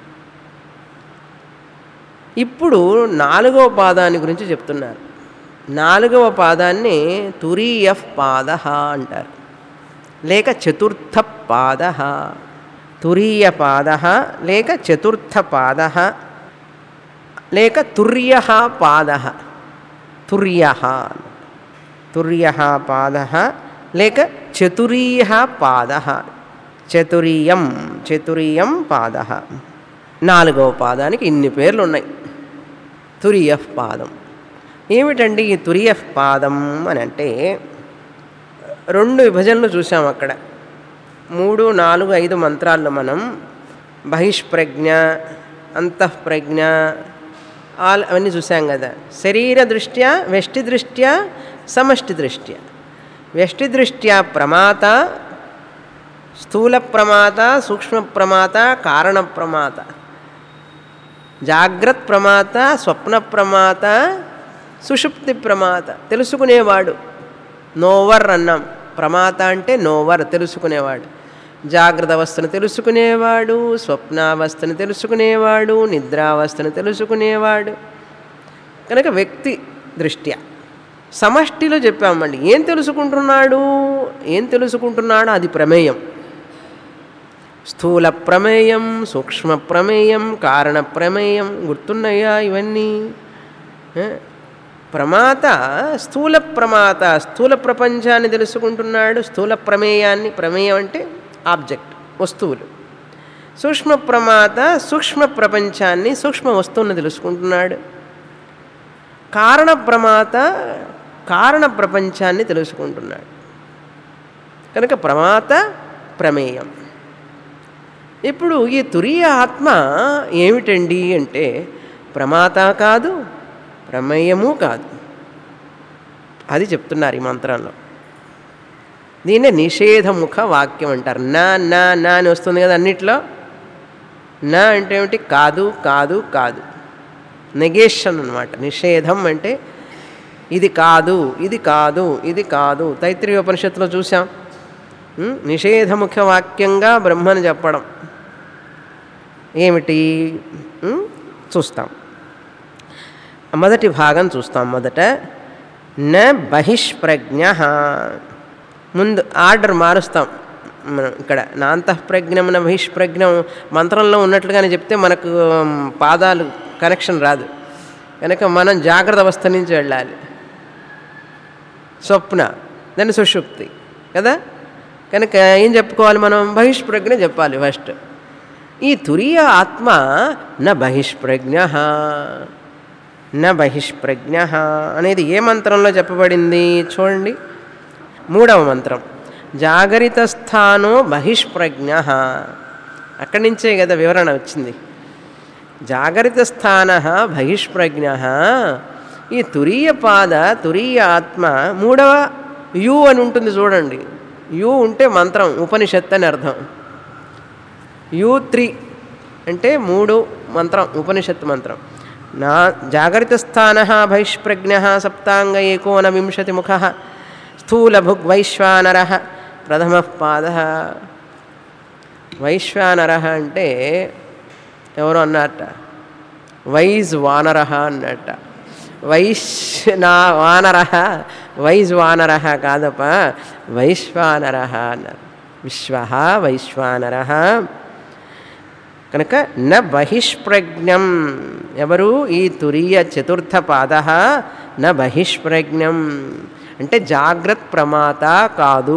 ఇప్పుడు నాలుగవ పాదాన్ని గురించి చెప్తున్నారు నాలుగవ పాదాన్ని తురీయ పాద అంటారు లేక చతుర్థ పాద తురీయ పాద లేక చతుర్థ పాద లేక తుర్య పాద తుర్య తుర్య పాద లేక చతురీయ పాద చతురీయం చతురీయం పాద నాలుగవ పాదానికి ఇన్ని పేర్లు ఉన్నాయి తురియ పాదం ఏమిటండి ఈ తురియ పాదం అని అంటే రెండు విభజనలు చూసాం అక్కడ మూడు నాలుగు ఐదు మంత్రాల్లో మనం బహిష్ప్రజ్ఞ అంతఃప్రజ్ఞ ఆల్ అవన్నీ చూసాం కదా శరీర దృష్ట్యా వెష్టి దృష్ట్యా సమష్టి దృష్ట్యా వెష్టి దృష్ట్యా ప్రమాత స్థూల ప్రమాత సూక్ష్మ ప్రమాత కారణ ప్రమాత జాగ్రత్త ప్రమాత స్వప్న ప్రమాత సుషుప్తి ప్రమాత తెలుసుకునేవాడు నోవర్ అన్నాం ప్రమాత అంటే నోవర్ తెలుసుకునేవాడు జాగ్రత్త అవస్థను తెలుసుకునేవాడు స్వప్నావస్థను తెలుసుకునేవాడు నిద్రావస్థను తెలుసుకునేవాడు కనుక వ్యక్తి దృష్ట్యా సమష్టిలో చెప్పామండి ఏం తెలుసుకుంటున్నాడు ఏం తెలుసుకుంటున్నాడో అది ప్రమేయం స్థూల ప్రమేయం సూక్ష్మ ప్రమేయం కారణ ప్రమేయం గుర్తున్నాయా ఇవన్నీ ఏ? ప్రమాత స్థూల ప్రమాత స్థూల ప్రపంచాన్ని తెలుసుకుంటున్నాడు స్థూల ప్రమేయాన్ని ప్రమేయం అంటే ఆబ్జెక్ట్ వస్తువులు సూక్ష్మ ప్రమాత సూక్ష్మ ప్రపంచాన్ని సూక్ష్మ వస్తువుని తెలుసుకుంటున్నాడు కారణ ప్రమాత కారణ ప్రపంచాన్ని తెలుసుకుంటున్నాడు కనుక ప్రమాత ప్రమేయం ఇప్పుడు ఈ తురియ ఆత్మ ఏమిటండి అంటే ప్రమాత కాదు ప్రమేయము కాదు అది చెప్తున్నారు ఈ మంత్రంలో దీన్నే నిషేధముఖ వాక్యం అంటారు నా నా నా అని వస్తుంది కదా అన్నిట్లో నా అంటే ఏమిటి కాదు కాదు కాదు నెగేషన్ అనమాట నిషేధం అంటే ఇది కాదు ఇది కాదు ఇది కాదు తైత్రీయ ఉపనిషత్తులో చూసాం ఉం? నిషేధముఖ వాక్యంగా బ్రహ్మని చెప్పడం ఏమిటి ఉం? చూస్తాం మొదటి భాగం చూస్తాం మొదట న బహిష్ప్రజ్ఞ ముందు ఆర్డర్ మారుస్తాం మనం ఇక్కడ నా అంతఃప్రజ్ఞం నా బహిష్ప్రజ్ఞం మంత్రంలో ఉన్నట్లుగానే చెప్తే మనకు ఉమ్, పాదాలు కనెక్షన్ రాదు కనుక మనం జాగ్రత్త అవస్థ నుంచి వెళ్ళాలి స్వప్న దాన్ని సుషుప్తి కదా కనుక ఏం చెప్పుకోవాలి మనం బహిష్ప్రజ్ఞ చెప్పాలి ఫస్ట్ ఈ తురియ ఆత్మ న బహిష్ప్రజ్ఞ న బహిష్ప్రజ్ఞ అనేది ఏ మంత్రంలో చెప్పబడింది చూడండి మూడవ మంత్రం జాగరిత స్థానో బహిష్ప్రజ్ఞ అక్కడి నుంచే కదా వివరణ వచ్చింది జాగరిత స్థాన బహిష్ప్రజ్ఞ ఈ తురీయ పాద తురీయ ఆత్మ మూడవ యు అని ఉంటుంది చూడండి యు ఉంటే మంత్రం ఉపనిషత్ అని అర్థం యు త్రీ అంటే మూడు మంత్రం ఉపనిషత్ మంత్రం నా జాగరిత స్థాన బహిష్ప్రజ్ఞ సప్తాంగ ఏకోన వింశతి ముఖ స్థూలభుగ్ వైశ్వానర ప్రథమ పాద వైశ్వానర అంటే ఎవరు అన్నట్ట వైజ్ వానర అన్నట్ట వైశ్నా వానర వైజ్ వానర కాదప్ప వైశ్వానర అన్నారు విశ్వ వైశ్వానర కనుక న బహిష్ప్రజ్ఞం ఎవరు ఈ తురీయ చతుర్థ పాద న బహిష్ప్రజ్ఞం అంటే జాగ్రత్త ప్రమాత కాదు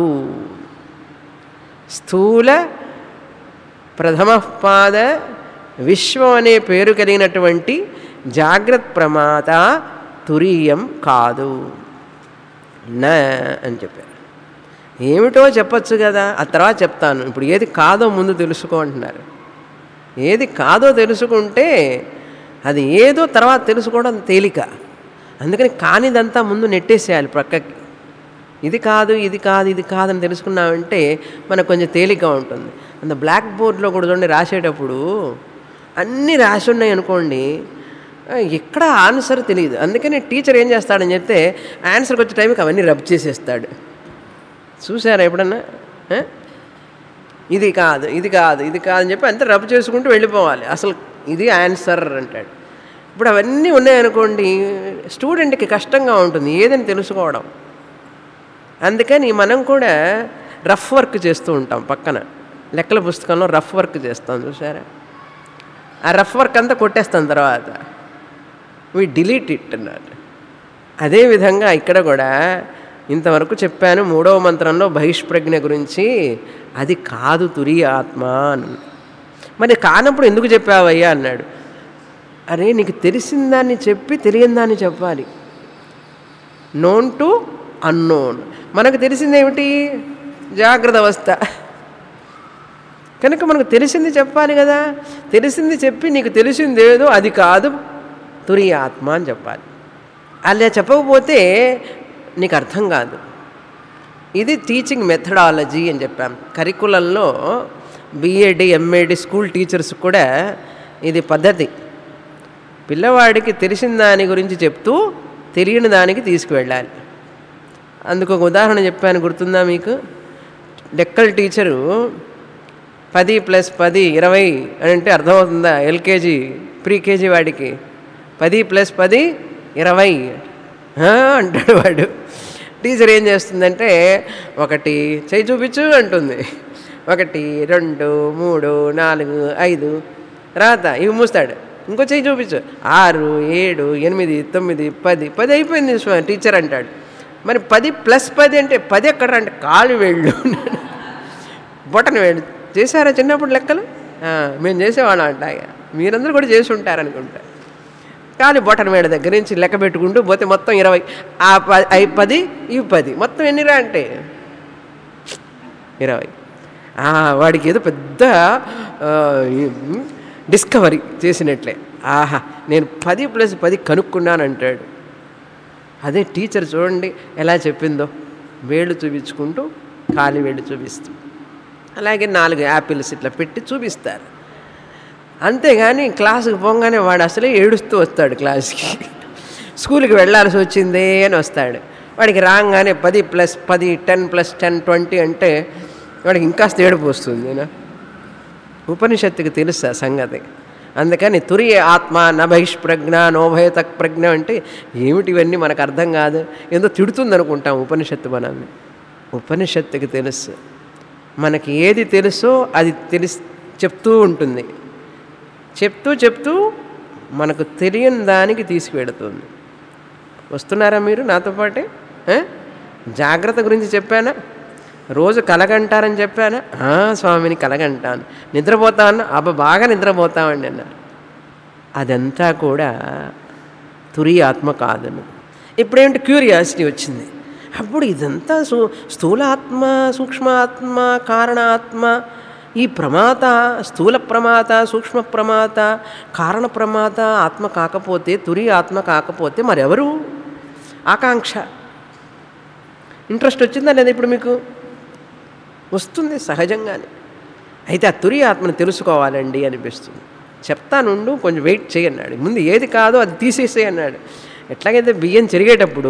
స్థూల ప్రథమ పాద విశ్వం అనే పేరు కలిగినటువంటి జాగ్రత్త ప్రమాత తురీయం కాదు న అని చెప్పారు ఏమిటో చెప్పచ్చు కదా ఆ తర్వాత చెప్తాను ఇప్పుడు ఏది కాదో ముందు తెలుసుకో అంటున్నారు ఏది కాదో తెలుసుకుంటే అది ఏదో తర్వాత తెలుసుకోవడం తేలిక అందుకని కానిదంతా ముందు నెట్టేసేయాలి ప్రక్కకి ఇది కాదు ఇది కాదు ఇది కాదని తెలుసుకున్నామంటే మనకు కొంచెం తేలిక ఉంటుంది అంత బ్లాక్ బోర్డ్లో కూడా చూడండి రాసేటప్పుడు అన్నీ రాసి ఉన్నాయి అనుకోండి ఆ, ఎక్కడ ఆన్సర్ తెలియదు అందుకని టీచర్ ఏం చేస్తాడని చెప్తే ఆన్సర్కి వచ్చే టైంకి అవన్నీ రబ్ చేసేస్తాడు చూసారా ఎప్పుడన్నా ఆ? ఇది కాదు ఇది కాదు ఇది కాదు అని చెప్పి అంతా రబ్ చేసుకుంటూ వెళ్ళిపోవాలి అసలు ఇది ఆన్సర్ అంటాడు ఇప్పుడు అవన్నీ ఉన్నాయనుకోండి స్టూడెంట్కి కష్టంగా ఉంటుంది ఏదని తెలుసుకోవడం అందుకని మనం కూడా రఫ్ వర్క్ చేస్తూ ఉంటాం పక్కన లెక్కల పుస్తకంలో రఫ్ వర్క్ చేస్తాం చూసారా ఆ రఫ్ వర్క్ అంతా కొట్టేస్తాం తర్వాత వి డిలీట్ ఇట్ అన్నట్టు అదేవిధంగా ఇక్కడ కూడా ఇంతవరకు చెప్పాను మూడవ మంత్రంలో బహిష్ప్రజ్ఞ గురించి అది కాదు తురి ఆత్మ అని మరి కానప్పుడు ఎందుకు చెప్పావయ్యా అన్నాడు అరే నీకు తెలిసిన దాన్ని చెప్పి తెలియని దాన్ని చెప్పాలి నోన్ టు అన్నోన్ మనకు తెలిసిందేమిటి జాగ్రత్త అవస్థ కనుక మనకు తెలిసింది చెప్పాలి కదా తెలిసింది చెప్పి నీకు తెలిసిందేదో అది కాదు తురి ఆత్మ అని చెప్పాలి అలా చెప్పకపోతే నీకు అర్థం కాదు ఇది టీచింగ్ మెథడాలజీ అని చెప్పాం కరికులంలో బిఏడి ఎంఏడి స్కూల్ టీచర్స్ కూడా ఇది పద్ధతి పిల్లవాడికి తెలిసిన దాని గురించి చెప్తూ తెలియని దానికి తీసుకువెళ్ళాలి అందుకు ఒక ఉదాహరణ చెప్పాను గుర్తుందా మీకు లెక్కల టీచరు పది ప్లస్ పది ఇరవై అని అంటే అర్థమవుతుందా ఎల్కేజీ ప్రీకేజీ వాడికి పది ప్లస్ పది ఇరవై "ఆ?" అంటాడు వాడు టీచర్ ఏం చేస్తుందంటే ఒకటి చేయి చూపించు అంటుంది ఒకటి రెండు మూడు నాలుగు ఐదు రాత ఇవి మూస్తాడు ఇంకో చెయ్యి చూపించు ఆరు ఏడు ఎనిమిది తొమ్మిది పది పది అయిపోయింది స్వా- టీచర్ అంటాడు మరి పది ప్లస్ పది అంటే పది ఎక్కడ అంటే కాలు వేళ్ళు బొటన వేళ్ళు చేశారా చిన్నప్పుడు లెక్కలు ఆ, మేము చేసేవాళ్ళం అంట మీరందరూ కూడా చేసి ఉంటారనుకుంటా కాలి బొటన వేళ్ళ దగ్గర నుంచి లెక్క పెట్టుకుంటూ పోతే మొత్తం ఇరవై ఆ ప అవి పది ఇవి పది మొత్తం ఎన్నిరా అంటే ఇరవై ఆ, వాడికి ఏదో పెద్ద ఆ, ఈ- డిస్కవరీ చేసినట్లే ఆహా నేను పది ప్లస్ పది కనుక్కున్నాను అంటాడు అదే టీచర్ చూడండి ఎలా చెప్పిందో వేళ్ళు చూపించుకుంటూ కాలి వేళ్ళు చూపిస్తూ అలాగే నాలుగు యాపిల్స్ ఇట్లా పెట్టి చూపిస్తారు అంతేగాని క్లాసుకి పోగానే వాడు అసలే ఏడుస్తూ వస్తాడు క్లాస్కి స్కూల్కి వెళ్ళాల్సి వచ్చిందే అని వస్తాడు వాడికి రాగానే పది ప్లస్ పది టెన్ ప్లస్ టెన్ ట్వంటీ అంటే వాడికి ఇంకాస్త ఏడుపు వస్తుంది ఏనా? ఉపనిషత్తుకి తెలుసు ఆ సంగతి అందుకని తురియ ఆత్మ న బహిష్ప్రజ్ఞ నోభయత ప్రజ్ఞ అంటే ఏమిటి ఇవన్నీ మనకు అర్థం కాదు ఏదో తిడుతుంది అనుకుంటాం ఉపనిషత్తు మనల్ని ఉపనిషత్తుకి తెలుసు మనకి ఏది తెలుసో అది తెలిసి చెప్తూ ఉంటుంది చెప్తూ చెప్తూ మనకు తెలియని దానికి తీసుకువెడుతుంది వస్తున్నారా మీరు నాతో పాటే ఆ? జాగ్రత్త గురించి చెప్పానా రోజు కలగంటారని చెప్పానా "ఆ, స్వామిని కలగంటాను నిద్రపోతాను అబ్బా బాగా నిద్రపోతామండి అన్నారు అదంతా కూడా తురి ఆత్మ కాదను ఇప్పుడేంటి క్యూరియాసిటీ వచ్చింది అప్పుడు ఇదంతా సు స్థూలాత్మ సూక్ష్మాత్మ కారణాత్మ ఈ ప్రమాత స్థూల ప్రమాత సూక్ష్మ ప్రమాత కారణ ప్రమాత ఆత్మ కాకపోతే తురి ఆత్మ కాకపోతే మరెవరు ఆకాంక్ష ఇంట్రెస్ట్ వచ్చిందా లేదా ఇప్పుడు మీకు వస్తుంది సహజంగానే అయితే ఆ తురి ఆత్మను తెలుసుకోవాలండి అనిపిస్తుంది చెప్తానుండు కొంచెం వెయిట్ చేయన్నాడు ముందు ఏది కాదో అది తీసేసే అన్నాడు ఎట్లాగైతే బియ్యం చెరిగేటప్పుడు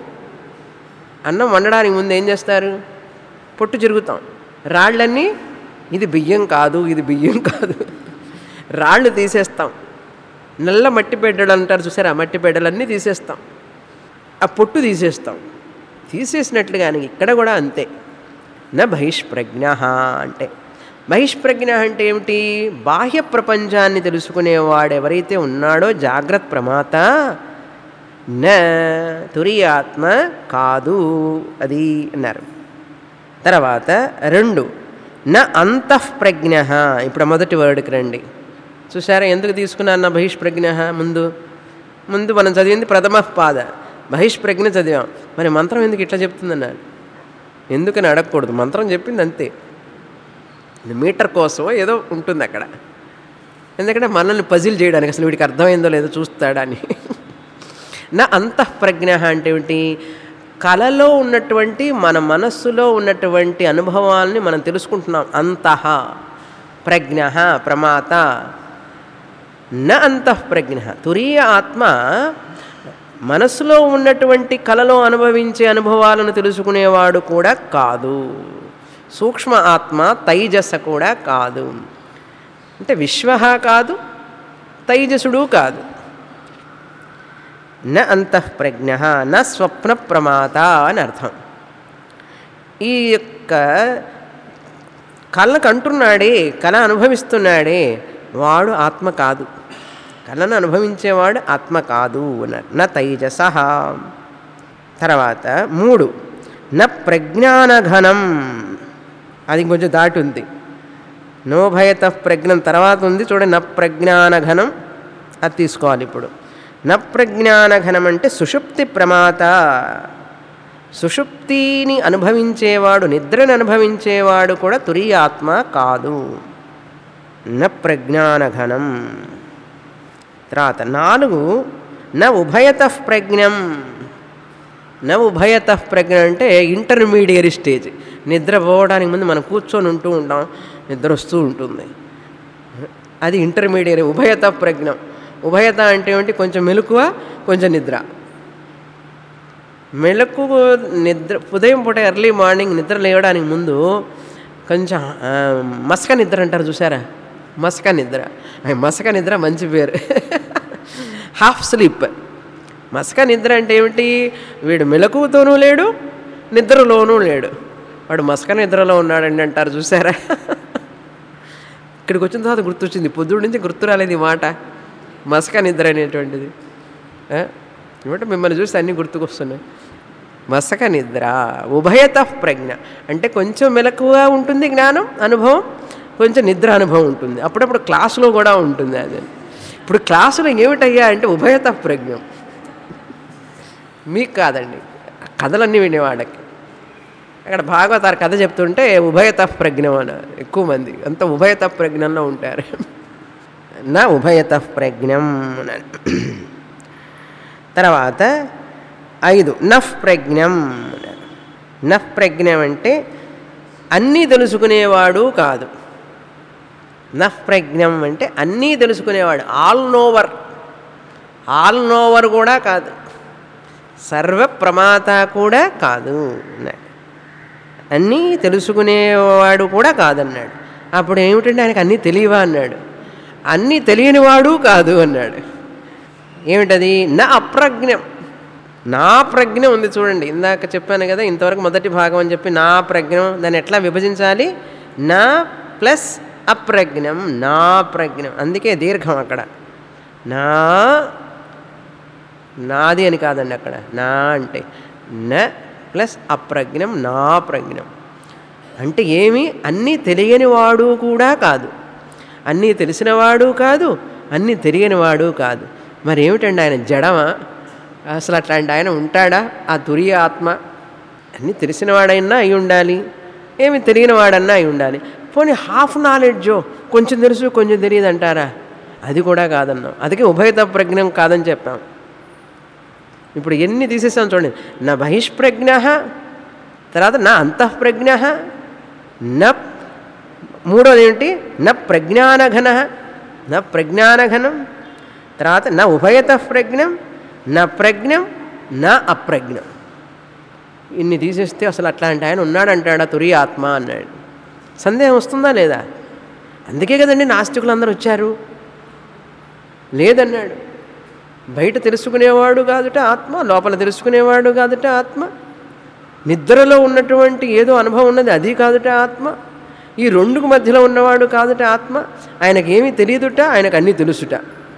అన్నం వండడానికి ముందు ఏం చేస్తారు పొట్టు చెరుగుతాం రాళ్ళన్నీ ఇది బియ్యం కాదు ఇది బియ్యం కాదు రాళ్ళు తీసేస్తాం నల్ల మట్టి బిడ్డలు అంటారు చూసారా ఆ మట్టి బిడ్డలన్నీ తీసేస్తాం ఆ పొట్టు తీసేస్తాం తీసేసినట్లుగానే ఇక్కడ కూడా అంతే నా బహిష్ప్రజ్ఞ అంటే బహిష్ప్రజ్ఞ అంటే ఏమిటి బాహ్య ప్రపంచాన్ని తెలుసుకునేవాడు ఎవరైతే ఉన్నాడో జాగ్రత్త ప్రమాత న తురియాత్మ కాదు అది అన్నారు తర్వాత రెండు న అంతఃప్రజ్ఞ ఇప్పుడు మొదటి వర్డ్కి రండి చూసారా ఎందుకు తీసుకున్నాను నా బహిష్ప్రజ్ఞ ముందు ముందు మనం చదివింది ప్రథమ పాద బహిష్ప్రజ్ఞ చదివాం మరి మంత్రం ఎందుకు ఇట్లా చెప్తుందన్నారు ఎందుకని అడగకూడదు మంత్రం చెప్పింది అంతే ఇది మీటర్ కోసమో ఏదో ఉంటుంది అక్కడ ఎందుకంటే మనల్ని పజిల్ చేయడానికి అసలు వీడికి అర్థమైందో లేదో చూస్తాడని నా అంతఃప్రజ్ఞ అంటే ఏమిటి కళలో ఉన్నటువంటి మన మనస్సులో ఉన్నటువంటి అనుభవాల్ని మనం తెలుసుకుంటున్నాం అంతః ప్రజ్ఞ ప్రమాత న అంతఃప్రజ్ఞ తురీయ ఆత్మ మనస్సులో ఉన్నటువంటి కళలో అనుభవించే అనుభవాలను తెలుసుకునేవాడు కూడా కాదు సూక్ష్మ ఆత్మ తైజస కూడా కాదు అంటే విశ్వ కాదు తైజసుడు కాదు న అంతఃప్రజ్ఞ న స్వప్న ప్రమాత అని అర్థం ఈ యొక్క కళ్ళకు అంటున్నాడే కళ అనుభవిస్తున్నాడే వాడు ఆత్మ కాదు కళను అనుభవించేవాడు ఆత్మ కాదు అన్నారు న తైజస తర్వాత మూడు న ప్రజ్ఞానఘనం అది కొంచెం దాటి ఉంది నోభయత ప్రజ్ఞం తర్వాత ఉంది చూడండి న ప్రజ్ఞానఘనం అది తీసుకోవాలి ఇప్పుడు న ప్రజ్ఞానఘనం అంటే సుషుప్తి ప్రమాత సుషుప్తిని అనుభవించేవాడు నిద్రను అనుభవించేవాడు కూడా తురియాత్మ కాదు న ప్రజ్ఞానఘనం తర్వాత నాలుగు న ఉభయత ప్రజ్ఞం న ఉభయత ప్రజ్ఞ అంటే ఇంటర్మీడియట్ స్టేజ్ నిద్రపోవడానికి ముందు మనం కూర్చొని ఉంటూ ఉంటాం నిద్ర వస్తూ ఉంటుంది అది ఇంటర్మీడియట్ ఉభయత ప్రజ్ఞం ఉభయత అంటే ఏమిటి కొంచెం మెలకువ కొంచెం నిద్ర మెలకు నిద్ర ఉదయం పూట ఎర్లీ మార్నింగ్ నిద్ర లేవడానికి ముందు కొంచెం ఆ, మసక నిద్ర అంటారు చూసారా మసక నిద్ర ఆ, మసక నిద్ర మంచి పేరు హాఫ్ స్లీప్ మసక నిద్ర అంటే ఏమిటి వీడు మెలకువతోనూ లేడు నిద్రలోనూ లేడు వాడు మసక నిద్రలో ఉన్నాడండి అంటారు చూసారా ఇక్కడికి వచ్చిన తర్వాత గుర్తొచ్చింది పొద్దుడు నుంచి గుర్తు రాలేదు ఈ మాట మసక నిద్ర అనేటువంటిది ఆ? ఏమంటే మిమ్మల్ని చూస్తే అన్నీ గుర్తుకొస్తున్నాయి మసక నిద్ర ఉభయత ప్రజ్ఞ అంటే కొంచెం మెలకుగా ఉంటుంది జ్ఞానం అనుభవం కొంచెం నిద్ర అనుభవం ఉంటుంది అప్పుడప్పుడు క్లాసులో కూడా ఉంటుంది అది ఇప్పుడు క్లాసులో ఏమిటయ్యా అంటే ఉభయత ప్రజ్ఞం మీకు కాదండి కథలన్నీ వినేవాళ్ళకి అక్కడ భాగవతారు కథ చెప్తుంటే ఉభయత ప్రజ్ఞం అని ఎక్కువ మంది అంత ఉభయత ప్రజ్ఞంలో ఉంటారు నా ఉభయత ప్రజ్ఞం అని తర్వాత ఐదు నఫ్ ప్రజ్ఞం అన్నారు. నఫ్ ప్రజ్ఞం అంటే అన్నీ తెలుసుకునేవాడు కాదు నఫ్ ప్రజ్ఞం అంటే అన్నీ తెలుసుకునేవాడు ఆల్ నోవర్ ఆల్ నోవర్ కూడా కాదు సర్వ ప్రమాత కూడా కాదు అన్నాడు అన్నీ తెలుసుకునేవాడు కూడా కాదన్నాడు అప్పుడు ఏమిటంటే ఆయనకు అన్నీ తెలియవా అన్నాడు అన్నీ తెలియనివాడు కాదు అన్నాడు ఏమిటది నా అప్రజ్ఞం నా ప్రజ్ఞ ఉంది చూడండి ఇందాక చెప్పాను కదా ఇంతవరకు మొదటి భాగం అని చెప్పి నా ప్రజ్ఞం దాన్ని ఎట్లా విభజించాలి నా ప్లస్ అప్రజ్ఞం నా ప్రజ్ఞం అందుకే దీర్ఘం అక్కడ నా నాది అని కాదండి అక్కడ నా అంటే న ప్లస్ అప్రజ్ఞం నా ప్రజ్ఞం అంటే ఏమి అన్నీ తెలియని వాడు కూడా కాదు అన్నీ తెలిసినవాడు కాదు అన్నీ తెలియనివాడు కాదు మరి ఏమిటండి ఆయన జడమా అసలు అట్లాంటి ఆయన ఉంటాడా ఆ తురియ ఆత్మ అన్నీ తెలిసినవాడైనా అయి ఉండాలి ఏమి తెలియనివాడన్నా అయి ఉండాలి పోనీ హాఫ్ నాలెడ్జో కొంచెం తెలుసు కొంచెం తెలియదు అంటారా అది కూడా కాదన్నాం అందుకే ఉభయత ప్రజ్ఞం కాదని చెప్పాం ఇప్పుడు ఎన్ని తీసేసాం చూడండి నా బహిష్ప్రజ్ఞ తర్వాత నా అంతఃప్రజ్ఞ న మూడోది ఏంటి న ప్రజ్ఞానఘన న ప్రజ్ఞానఘనం తర్వాత నా ఉభయత ప్రజ్ఞం నా ప్రజ్ఞం నా అప్రజ్ఞం ఇన్ని తీసేస్తే అసలు అట్లాంటి ఆయన ఉన్నాడంటాడా తురి ఆత్మ అన్నాడు సందేహం వస్తుందా లేదా అందుకే కదండి నాస్తికులు అందరూ వచ్చారు లేదన్నాడు బయట తెలుసుకునేవాడు కాదుట ఆత్మ లోపల తెలుసుకునేవాడు కాదుట ఆత్మ నిద్రలో ఉన్నటువంటి ఏదో అనుభవం ఉన్నది అది కాదుట ఆత్మ ఈ రెండుకు మధ్యలో ఉన్నవాడు కాదుట ఆత్మ ఆయనకేమీ తెలియదుట ఆయనకు అన్నీ తెలుసుట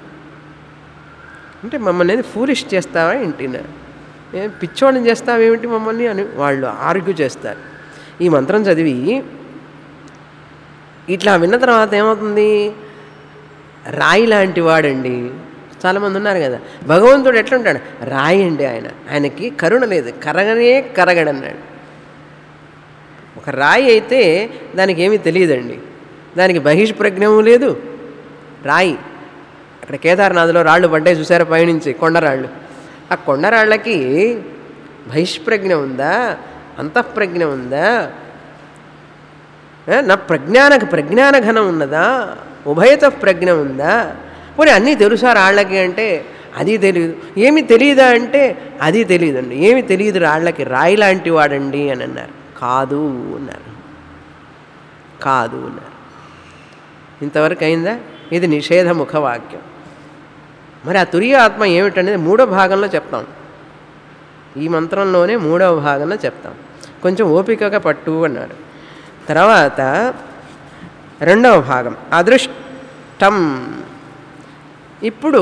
అంటే మమ్మల్ని ఫూలిష్ చేస్తావా ఏంటినా ఏం పిచ్చోళ్ళని చేస్తావేమిటి మమ్మల్ని అని వాళ్ళు ఆర్గ్యూ చేస్తారు ఈ మంత్రం చదివి ఇట్లా విన్న తర్వాత ఏమవుతుంది రాయి లాంటి వాడండి చాలామంది ఉన్నారు కదా భగవంతుడు ఎట్లుంటాడు రాయి అండి ఆయన ఆయనకి కరుణ లేదు కరగనే కరగడన్నాడు ఒక రాయి అయితే దానికి ఏమీ తెలియదండి దానికి బహిష్ప్రజ్ఞము లేదు రాయి అక్కడ కేదార్నాథ్లో రాళ్ళు పడ్డాయి చూసారా పైనుంచి కొండరాళ్ళు ఆ కొండరాళ్ళకి బహిష్ప్రజ్ఞ ఉందా అంతఃప్రజ్ఞ ఉందా ఏ, నా ప్రజ్ఞానకు ప్రజ్ఞాన ఘనం ఉన్నదా ఉభయత ప్రజ్ఞ ఉందా పోనీ అన్నీ తెలుసా రాళ్ళకి అంటే అది తెలియదు ఏమి తెలియదా అంటే అది తెలియదండి ఏమి తెలియదు రాళ్ళకి రాయి లాంటి వాడండి అని అన్నారు కాదు అన్నారు కాదు అన్నారు ఇంతవరకు అయిందా ఇది నిషేధ ముఖవాక్యం మరి ఆ తురియ ఆత్మ ఏమిటనేది మూడో భాగంలో చెప్తాం ఈ మంత్రంలోనే మూడవ భాగంలో చెప్తాం కొంచెం ఓపికగా పట్టు అన్నారు తర్వాత రెండవ భాగం అదృష్టం ఇప్పుడు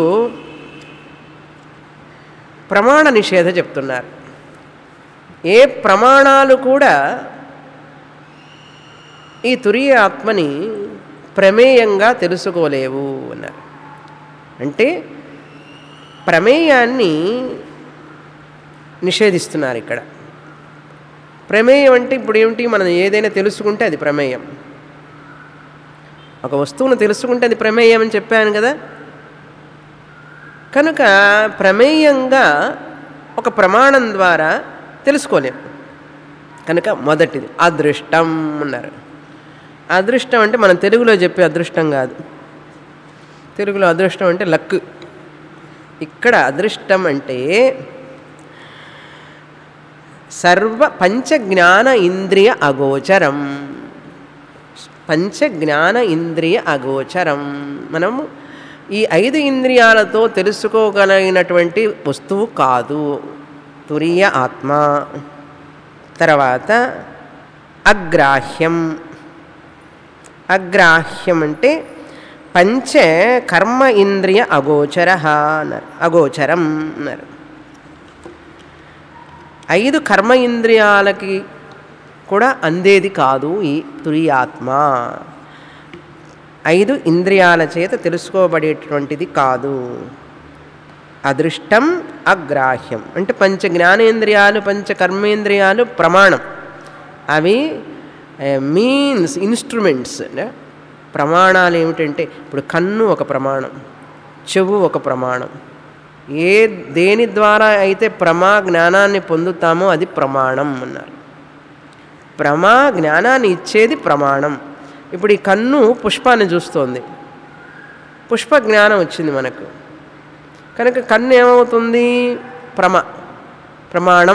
ప్రమాణ నిషేధ చెప్తున్నారు ఏ ప్రమాణాలు కూడా ఈ తురియ ఆత్మని ప్రమేయంగా తెలుసుకోలేవు అన్నారు అంటే ప్రమేయాన్ని నిషేధిస్తున్నారు ఇక్కడ ప్రమేయం అంటే ఇప్పుడు ఏమిటి మనం ఏదైనా తెలుసుకుంటే అది ప్రమేయం ఒక వస్తువును తెలుసుకుంటే అది ప్రమేయం అని చెప్పాను కదా కనుక ప్రమేయంగా ఒక ప్రమాణం ద్వారా తెలుసుకోలేం కనుక మొదటిది అదృష్టం అన్నారు అదృష్టం అంటే మనం తెలుగులో చెప్పే అదృష్టం కాదు తెలుగులో అదృష్టం అంటే లక్ ఇక్కడ అదృష్టం అంటే సర్వ పంచజ్ఞాన ఇంద్రియ అగోచరం పంచ జ్ఞాన ఇంద్రియ అగోచరం మనము ఈ ఐదు ఇంద్రియాలతో తెలుసుకోగలిగినటువంటి వస్తువు కాదు తురియ ఆత్మ తర్వాత అగ్రాహ్యం అగ్రాహ్యం అంటే పంచ కర్మ ఇంద్రియ అగోచర అన్నారు అగోచరం అన్నారు ఐదు కర్మ ఇంద్రియాలకి కూడా అందేది కాదు ఈ తురియాత్మ ఐదు ఇంద్రియాల చేత తెలుసుకోబడేటువంటిది కాదు అదృష్టం అగ్రాహ్యం అంటే పంచ జ్ఞానేంద్రియాలు పంచ కర్మేంద్రియాలు ప్రమాణం అవి మీన్స్ ఇన్స్ట్రుమెంట్స్ ప్రమాణాలు ఏమిటంటే ఇప్పుడు కన్ను ఒక ప్రమాణం చెవు ఒక ప్రమాణం ఏ దేని ద్వారా అయితే ప్రమా జ్ఞానాన్ని పొందుతామో అది ప్రమాణం అన్నారు ప్రమా జ్ఞానాన్ని ఇచ్చేది ప్రమాణం ఇప్పుడు ఈ కన్ను పుష్పాన్ని చూస్తోంది పుష్ప జ్ఞానం వచ్చింది మనకు కనుక కన్ను ఏమవుతుంది ప్రమ ప్రమాణం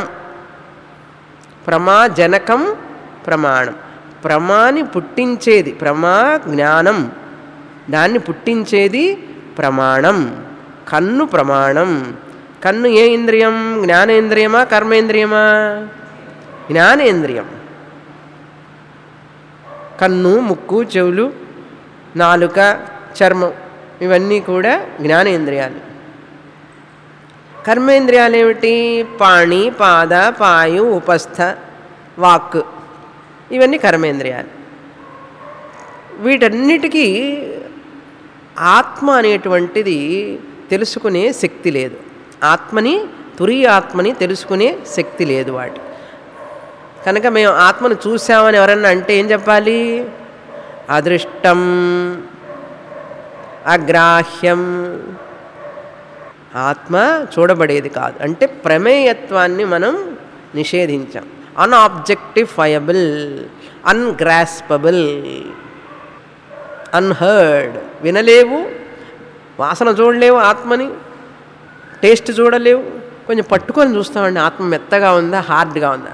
ప్రమాజనకం ప్రమాణం ప్రమాని పుట్టించేది ప్రమా జ్ఞానం దాన్ని పుట్టించేది ప్రమాణం కన్ను ప్రమాణం కన్ను ఏ ఇంద్రియం జ్ఞానేంద్రియమా కర్మేంద్రియమా జ్ఞానేంద్రియం కన్ను ముక్కు చెవులు నాలుక చర్మం ఇవన్నీ కూడా జ్ఞానేంద్రియాలు కర్మేంద్రియాలు ఏమిటి పాణి పాద పాయు ఉపస్థ వాక్ ఇవన్నీ కర్మేంద్రియాలు వీటన్నిటికీ ఆత్మ అనేటువంటిది తెలుసుకునే శక్తి లేదు ఆత్మని తురి ఆత్మని తెలుసుకునే శక్తి లేదు వాటి కనుక మేము ఆత్మను చూసామని ఎవరన్నా అంటే ఏం చెప్పాలి అదృష్టం అగ్రాహ్యం ఆత్మ చూడబడేది కాదు అంటే ప్రమేయత్వాన్ని మనం నిషేధించాం అన్ఆబ్జెక్టిఫయబుల్ అన్గ్రాస్పబుల్ అన్హర్డ్ వినలేవు వాసన చూడలేవు ఆత్మని టేస్ట్ చూడలేవు కొంచెం పట్టుకొని చూస్తామండి ఆత్మ మెత్తగా ఉందా హార్డ్గా ఉందా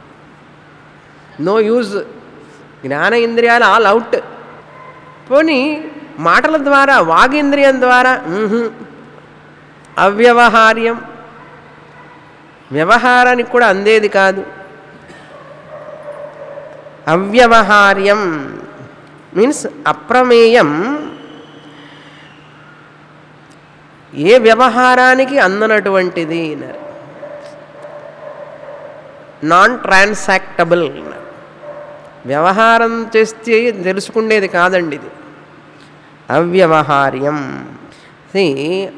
నో యూజ్ జ్ఞాన ఇంద్రియాలు ఆల్ అవుట్ పోనీ మాటల ద్వారా వాగేంద్రియం ద్వారా మ్హూ. అవ్యవహార్యం వ్యవహారానికి కూడా అందేది కాదు అవ్యవహార్యం మీన్స్ అప్రమేయం ఏ వ్యవహారానికి అందనటువంటిది అన్నారు నాన్ ట్రాన్సాక్టబుల్ అన్నారు వ్యవహారం చేస్తే తెలుసుకునేది కాదండి ఇది అవ్యవహార్యం See,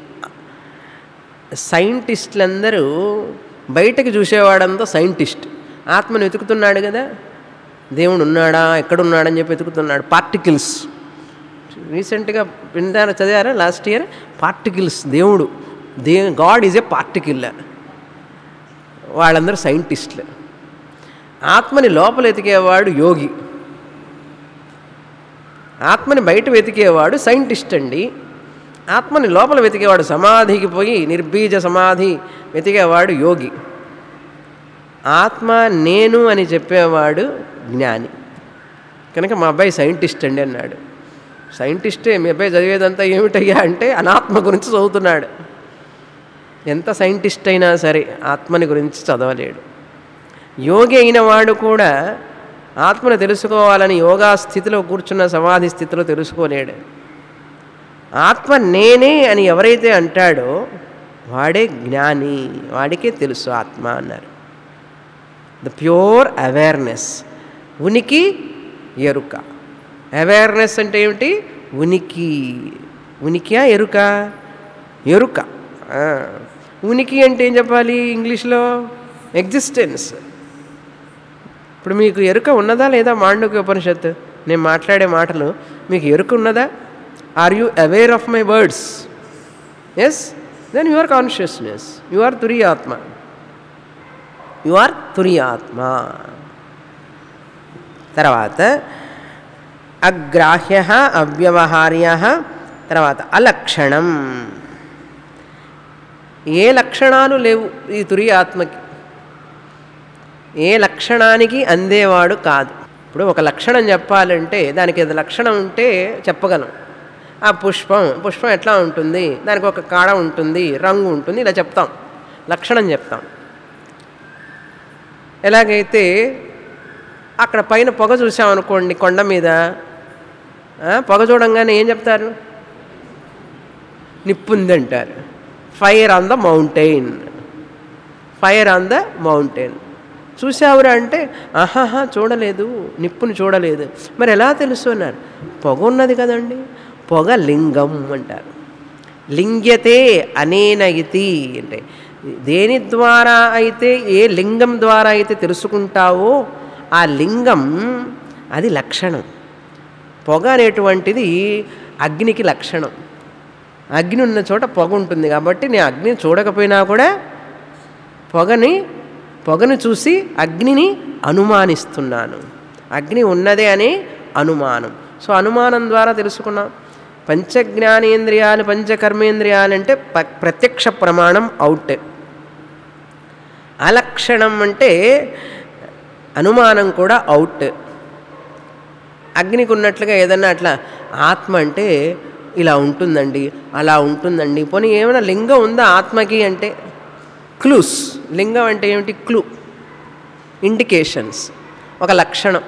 సైంటిస్టులందరూ బయటకు చూసేవాడంతా సైంటిస్ట్ ఆత్మను వెతుకుతున్నాడు కదా దేవుడు ఉన్నాడా ఎక్కడున్నాడని చెప్పి వెతుకుతున్నాడు పార్టికల్స్ రీసెంట్గా వింటారా చదివారా లాస్ట్ ఇయర్ పార్టికల్స్ దేవుడు they God is a particle వాళ్ళందరూ సైంటిస్టులు ఆత్మని లోపల వెతికేవాడు యోగి ఆత్మని బయట వెతికేవాడు సైంటిస్ట్ అండి ఆత్మని లోపల వెతికేవాడు సమాధికి పోయి నిర్బీజ సమాధి వెతికేవాడు యోగి ఆత్మ నేను అని చెప్పేవాడు జ్ఞాని కనుక మా అబ్బాయి సైంటిస్ట్ అండి అన్నాడు సైంటిస్టే మీ అబ్బాయి చదివేదంతా ఏమిటయ్యా అంటే అనాత్మ గురించి చదువుతున్నాడు ఎంత సైంటిస్ట్ అయినా సరే ఆత్మని గురించి చదవలేడు యోగి అయిన వాడు కూడా ఆత్మను తెలుసుకోవాలని యోగా స్థితిలో కూర్చున్న సమాధి స్థితిలో తెలుసుకోలేడు ఆత్మ నేనే అని ఎవరైతే అంటాడో వాడే జ్ఞాని వాడికే తెలుసు ఆత్మ అన్నారు ద ప్యూర్ అవేర్నెస్ ఉనికి ఎరుక అవేర్నెస్ అంటే ఏమిటి ఉనికి ఉనికియా ఎరుక ఎరుక ఆ. ఉనికి అంటే ఏం చెప్పాలి ఇంగ్లీష్లో ఎగ్జిస్టెన్స్ ఇప్పుడు మీకు ఎరుక ఉన్నదా లేదా మాండవ్య ఉపనిషత్తు నేను మాట్లాడే మాటలు మీకు ఎరుక ఉన్నదా are you aware of my words yes then you are consciousness you are తురియాత్మ యు ఆర్ తురియాత్మ తర్వాత అగ్రాహ్య అవ్యవహార్య తర్వాత అలక్షణం ఏ లక్షణాలు లేవు ఈ తురి ఆత్మకి ఏ లక్షణానికి అందేవాడు కాదు ఇప్పుడు ఒక లక్షణం చెప్పాలంటే దానికి ఏదో లక్షణం ఉంటే చెప్పగలం ఆ పుష్పం పుష్పం ఎట్లా ఉంటుంది దానికి ఒక కాడ ఉంటుంది రంగు ఉంటుంది ఇలా చెప్తాం లక్షణం చెప్తాం ఎలాగైతే అక్కడ పైన పొగ చూసామనుకోండి కొండ మీద ఆ, పొగ చూడంగానే ఏం చెప్తారు నిప్పుంది అంటారు fire on the mountain fire on the mountain చూసావురా అంటే ఆహాహా చూడలేదు నిప్పుని చూడలేదు మరి ఎలా తెలుసు అన్నారు పొగ ఉన్నది కదండి పొగ లింగం అంటారు లింగ్యతే అనేన ఇతి అంటే దేని ద్వారా అయితే ఏ లింగం ద్వారా అయితే తెలుసుకుంటావో ఆ లింగం అది లక్షణం పొగ అనేటువంటిది అగ్నికి లక్షణం అగ్ని ఉన్న చోట పొగ ఉంటుంది కాబట్టి నేను అగ్నిని చూడకపోయినా కూడా పొగని పొగను చూసి అగ్నిని అనుమానిస్తున్నాను అగ్ని ఉన్నదే అని అనుమానం సో అనుమానం ద్వారా తెలుసుకున్నాం పంచజ్ఞానేంద్రియాలు పంచకర్మేంద్రియాలు అంటే ప ప్రత్యక్ష ప్రమాణం అవుట్ అలక్షణం అంటే అనుమానం కూడా అవుట్ అగ్నికి ఉన్నట్లుగా ఏదన్నా అట్లా ఆత్మ అంటే ఇలా ఉంటుందండి అలా ఉంటుందండి పోనీ ఏమైనా లింగం ఉందా ఆత్మకి అంటే క్లూస్ లింగం అంటే ఏమిటి క్లూ ఇండికేషన్స్ ఒక లక్షణం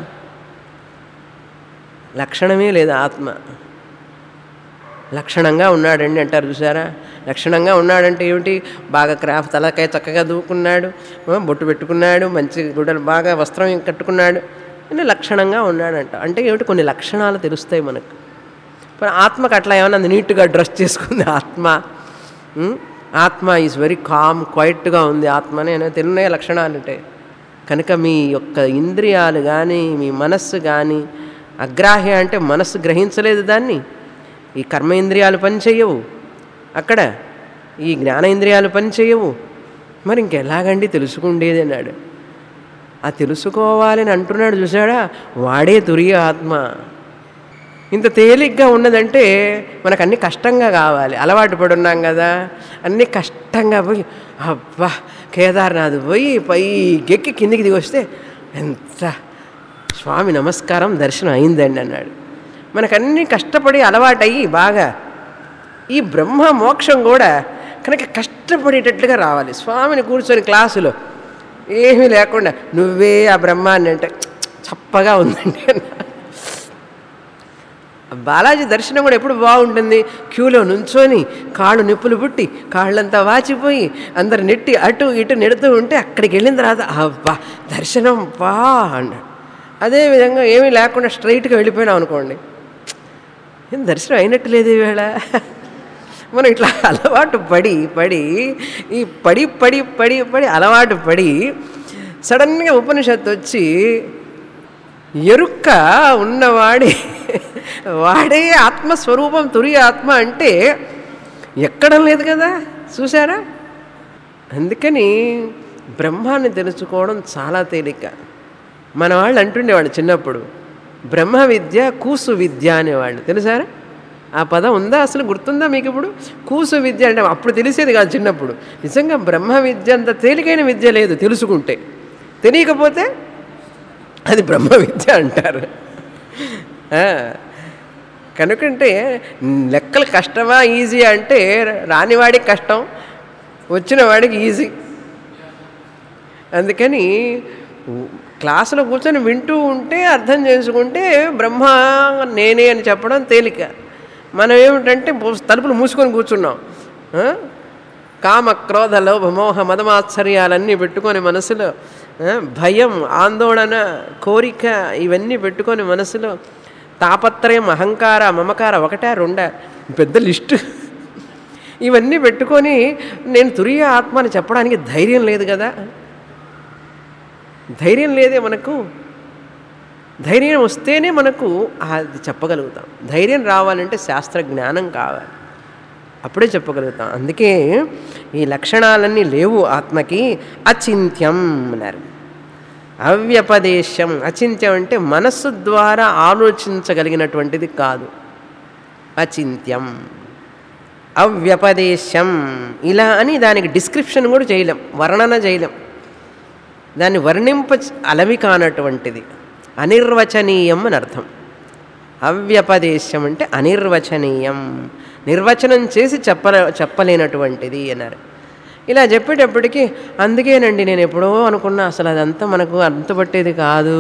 లక్షణమే లేదు ఆత్మ లక్షణంగా ఉన్నాడండి అంటారు చూసారా లక్షణంగా ఉన్నాడంటే ఏమిటి బాగా క్రాఫ్ తలకాయ చక్కగా దూకున్నాడు ఆ, బొట్టు పెట్టుకున్నాడు మంచి గుడ్డలు బాగా వస్త్రం కట్టుకున్నాడు అంటే లక్షణంగా ఉన్నాడంట అంటే ఏమిటి కొన్ని లక్షణాలు తెలుస్తాయి మనకు మరి ఆత్మకు అట్లా ఏమన్నా నీట్గా డ్రెస్ చేసుకుంది ఆత్మ ఉం? ఆత్మ ఈజ్ వెరీ కామ్ క్వైట్గా ఉంది ఆత్మ అని అనేవి తెలియని లక్షణాలు ఉంటాయి కనుక మీ యొక్క ఇంద్రియాలు కానీ మీ మనస్సు కానీ అగ్రాహ్య అంటే మనస్సు గ్రహించలేదు దాన్ని ఈ కర్మేంద్రియాలు పని చేయవు అక్కడ ఈ జ్ఞానేంద్రియాలు పని చేయవు మరి ఇంకెలాగండి తెలుసుకుండేది అన్నాడు ఆ తెలుసుకోవాలని అంటున్నాడు చూసాడా వాడే తురియ ఆత్మ ఇంత తేలిగ్గా ఉన్నదంటే మనకు అన్ని కష్టంగా కావాలి అలవాటు పడి ఉన్నాం కదా అన్నీ కష్టంగా పోయి అబ్బా కేదార్నాథ్ పోయి పైకెక్కి కిందికి దిగి వస్తే ఎంత స్వామి నమస్కారం దర్శనం అయిందండి అన్నాడు మనకన్నీ కష్టపడి అలవాటయ్యి బాగా ఈ బ్రహ్మ మోక్షం కూడా కనుక కష్టపడేటట్లుగా రావాలి స్వామిని కూర్చొని క్లాసులో ఏమీ లేకుండా నువ్వే ఆ బ్రహ్మాన్ని అంటే చప్పగా ఉందండి అన్నా బాలాజీ దర్శనం కూడా ఎప్పుడు బాగుంటుంది క్యూలో నుంచొని కాళ్ళు నిప్పులు పుట్టి కాళ్ళంతా వాచిపోయి అందరు నెట్టి అటు ఇటు నెడుతూ ఉంటే అక్కడికి వెళ్ళిన తర్వాత అబ్బా దర్శనం బా అన్నాడు అదేవిధంగా ఏమీ లేకుండా స్ట్రైట్గా వెళ్ళిపోయినాం అనుకోండి ఏం దర్శనం అయినట్టు లేదు ఈవేళ మనం ఇట్లా అలవాటు పడి పడి ఈ పడి పడి పడి పడి అలవాటు పడి సడన్గా ఉపనిషత్తు వచ్చి ఎరుక్క ఉన్నవాడి వాడే ఆత్మస్వరూపం తురి ఆత్మ అంటే ఎక్కడం లేదు కదా చూసారా అందుకని బ్రహ్మాన్ని తెలుసుకోవడం చాలా తేలిక మన వాళ్ళు అంటుండేవాడు చిన్నప్పుడు బ్రహ్మ విద్య కూసు విద్య అనేవాళ్ళు తెలుసారా ఆ పదం ఉందా అసలు గుర్తుందా మీకు ఇప్పుడు కూసు విద్య అంటే అప్పుడు తెలిసేది కాదు చిన్నప్పుడు నిజంగా బ్రహ్మ విద్య అంత తేలికైన విద్య లేదు తెలుసుకుంటే తెలియకపోతే అది బ్రహ్మ విద్య అంటారు ఆ, కనుకంటే లెక్కలు కష్టమా ఈజీ అంటే రానివాడికి కష్టం వచ్చిన వాడికి ఈజీ అందుకని క్లాసులో కూర్చొని వింటూ ఉంటే అర్థం చేసుకుంటే బ్రహ్మ నేనే అని చెప్పడం తేలిక మనం ఏమిటంటే పో- తలుపులు మూసుకొని కూర్చున్నాం ఆ? కామ క్రోధ లోభ మోహ మదమాశ్చర్యాలన్నీ పెట్టుకొని మనసులో ఆ, భయం ఆందోళన కోరిక ఇవన్నీ పెట్టుకొని మనసులో తాపత్రయం అహంకార మమకార ఒకటా రెండా పెద్ద లిస్టు ఇవన్నీ పెట్టుకొని నేను తురియ ఆత్మ అని చెప్పడానికి ధైర్యం లేదు కదా ధైర్యం లేదే మనకు ధైర్యం వస్తేనే మనకు అది చెప్పగలుగుతాం ధైర్యం రావాలంటే శాస్త్ర జ్ఞానం కావాలి అప్పుడే చెప్పగలుగుతాం అందుకే ఈ లక్షణాలన్నీ లేవు ఆత్మకి అచింత్యం అన్నారు అవ్యపదేశం అచింత్యం అంటే మనస్సు ద్వారా ఆలోచించగలిగినటువంటిది కాదు అచింత్యం అవ్యపదేశం ఇలా అని దానికి డిస్క్రిప్షన్ కూడా చేయలేం వర్ణన చేయలేం దాన్ని వర్ణింప అలవి కానటువంటిది అనిర్వచనీయం అని అర్థం అవ్యపదేశం అంటే అనిర్వచనీయం నిర్వచనం చేసి చెప్పల చెప్పలేనటువంటిది అన్నారు ఇలా చెప్పేటప్పటికి అందుకేనండి నేను ఎప్పుడో అనుకున్నా అసలు అదంతా మనకు అంతుపట్టేది కాదు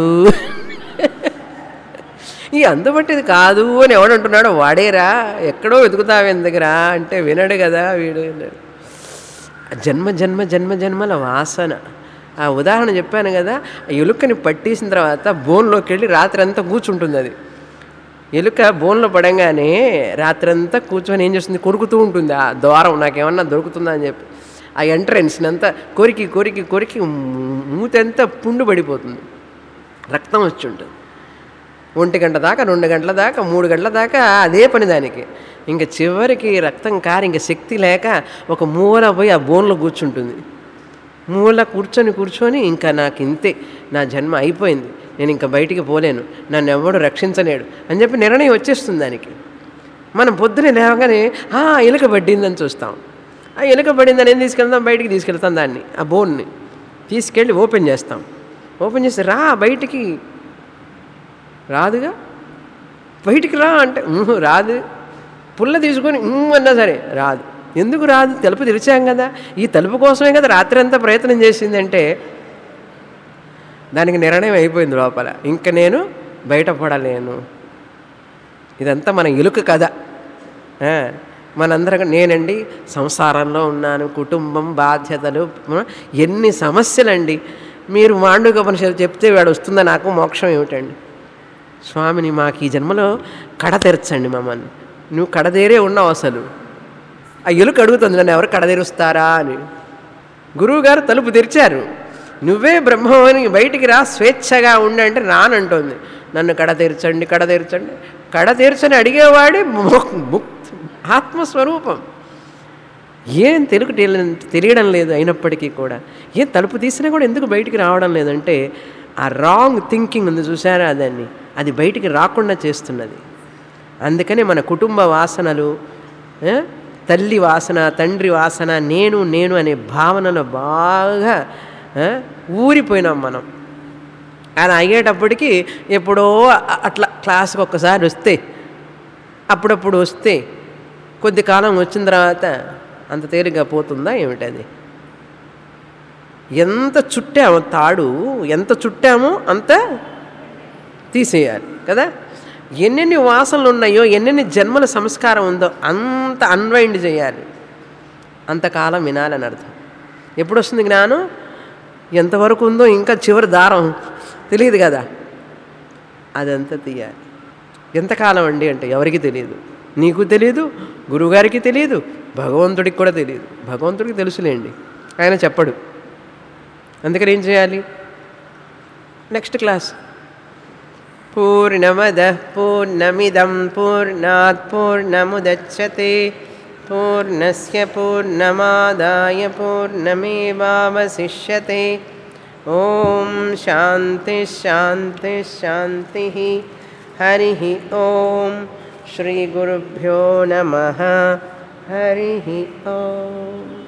ఈ అంతుపట్టేది కాదు అని ఎవడంటున్నాడో వాడేరా ఎక్కడో వెతుకుతావు ఎందుకురా అంటే వినడు కదా వీడు అన్నాడు. జన్మ జన్మ జన్మ జన్మల వాసన ఆ ఉదాహరణ చెప్పాను కదా ఆ ఎలుకని పట్టేసిన తర్వాత బోన్లోకి వెళ్ళి రాత్రి అంతా కూర్చుంటుంది అది ఎలుక బోన్లో పడంగానే రాత్రంతా కూర్చొని ఏం చేస్తుంది కొరుకుతూ ఉంటుంది ఆ ద్వారం నాకేమన్నా దొరుకుతుందా అని చెప్పి ఆ ఎంట్రన్స్ని అంతా కొరికి కొరికి కొరికి మూతంతా పుండు పడిపోతుంది రక్తం వచ్చి ఉంటుంది ఒంటి గంట దాకా రెండు గంటల దాకా మూడు గంటల దాకా అదే పని దానికి ఇంకా చివరికి రక్తం కారి ఇంకా శక్తి లేక ఒక మూల పోయి ఆ బోన్లో కూర్చుంటుంది మూల కూర్చొని కూర్చొని ఇంకా నాకు ఇంతే నా జన్మ అయిపోయింది నేను ఇంకా బయటికి పోలేను నన్ను ఎవడు రక్షించలేడు అని చెప్పి నిర్ణయం వచ్చేస్తుంది దానికి మనం పొద్దునే లేవగానే "ఆ, ఎలుక పడ్డిందని చూస్తాం ఆ ఎలుక పడిందని ఏం తీసుకెళ్తాం బయటికి తీసుకెళ్తాం దాన్ని ఆ బోన్ని తీసుకెళ్ళి ఓపెన్ చేస్తాం ఓపెన్ చేస్తే రా బయటికి రాదుగా బయటికి రా అంటే "ఉహు, రాదు పుల్ల తీసుకొని "ఉమ్" అన్నా సరే రాదు ఎందుకు రాదు తలుపు తెరిచాం కదా ఈ తలుపు కోసమే కదా రాత్రి అంతా ప్రయత్నం చేసిందంటే దానికి నిర్ణయం అయిపోయింది లోపల ఇంక నేను బయటపడలేను ఇదంతా మన ఎలుక కథ ఆ, మనందరం నేనండి సంసారంలో ఉన్నాను కుటుంబం బాధ్యతలు ఆ, ఎన్ని సమస్యలండి మీరు మాండుగోపనిషత్తు చెప్తే వాడు వస్తుందా నాకు మోక్షం ఏమిటండి స్వామిని మాకు ఈ జన్మలో కడ తెరచండి మమ్మల్ని నువ్వు కడదేరే ఉన్నావు అసలు ఆ ఎలుక అడుగుతుంది నన్ను ఎవరు కడతెరుస్తారా అని గురువుగారు తలుపు తెరిచారు నువ్వే బ్రహ్మమని బయటికి రా స్వేచ్ఛగా ఉండంటే రానంటోంది నన్ను కడ తెరచండి కడ తెరచండి కడ తెరచని అడిగేవాడే మోక్- ముక్త్ ఆత్మస్వరూపం ఏం తెలుగు తెలి- తెలియడం లేదు అయినప్పటికీ కూడా ఏం తలుపు తీసినా కూడా ఎందుకు బయటికి రావడం లేదంటే ఆ రాంగ్ థింకింగ్ ఉంది చూసారా దాన్ని అది బయటికి రాకుండా చేస్తున్నది అందుకని మన కుటుంబ వాసనలు ఆ, తల్లి వాసన తండ్రి వాసన నేను నేను అనే భావనలో బాగా ఆ, ఊరిపోయినాం మనం అలా అయ్యేటప్పటికి ఎప్పుడో అ- అట్లా క్లాస్కి ఒక్కసారి వస్తే అప్పుడప్పుడు వస్తే కొద్ది కాలం వచ్చిన తర్వాత అంత తేలిగ్గా పోతుందా ఏమిటది ఎంత చుట్టామో తాడు ఎంత చుట్టామో అంత తీసేయాలి కదా ఎన్నెన్ని వాసనలు ఉన్నాయో ఎన్నెన్ని జన్మల సంస్కారం ఉందో అంత అన్వైండ్ చేయాలి అంతకాలం వినాలని అర్థం ఎప్పుడు వస్తుంది జ్ఞానం ఎంతవరకు ఉందో ఇంకా చివరి దారం తెలియదు కదా అదంతా తీయాలి ఎంతకాలం అండి అంటే ఎవరికి తెలియదు నీకు తెలియదు గురువుగారికి తెలియదు భగవంతుడికి కూడా తెలియదు భగవంతుడికి తెలుసులేండి ఆయన చెప్పడు అందుకని ఏం చేయాలి నెక్స్ట్ క్లాస్ పూర్ణమద పూర్ణమిదం పూర్ణాత్ పూర్ణముదచ్చతే పూర్ణస్య పూర్ణమాదాయ పూర్ణమేవావశిష్యతే ఓం శాంతి శాంతి శాంతి హరి ఓం శ్రీ గురుభ్యో నమ హరి ఓం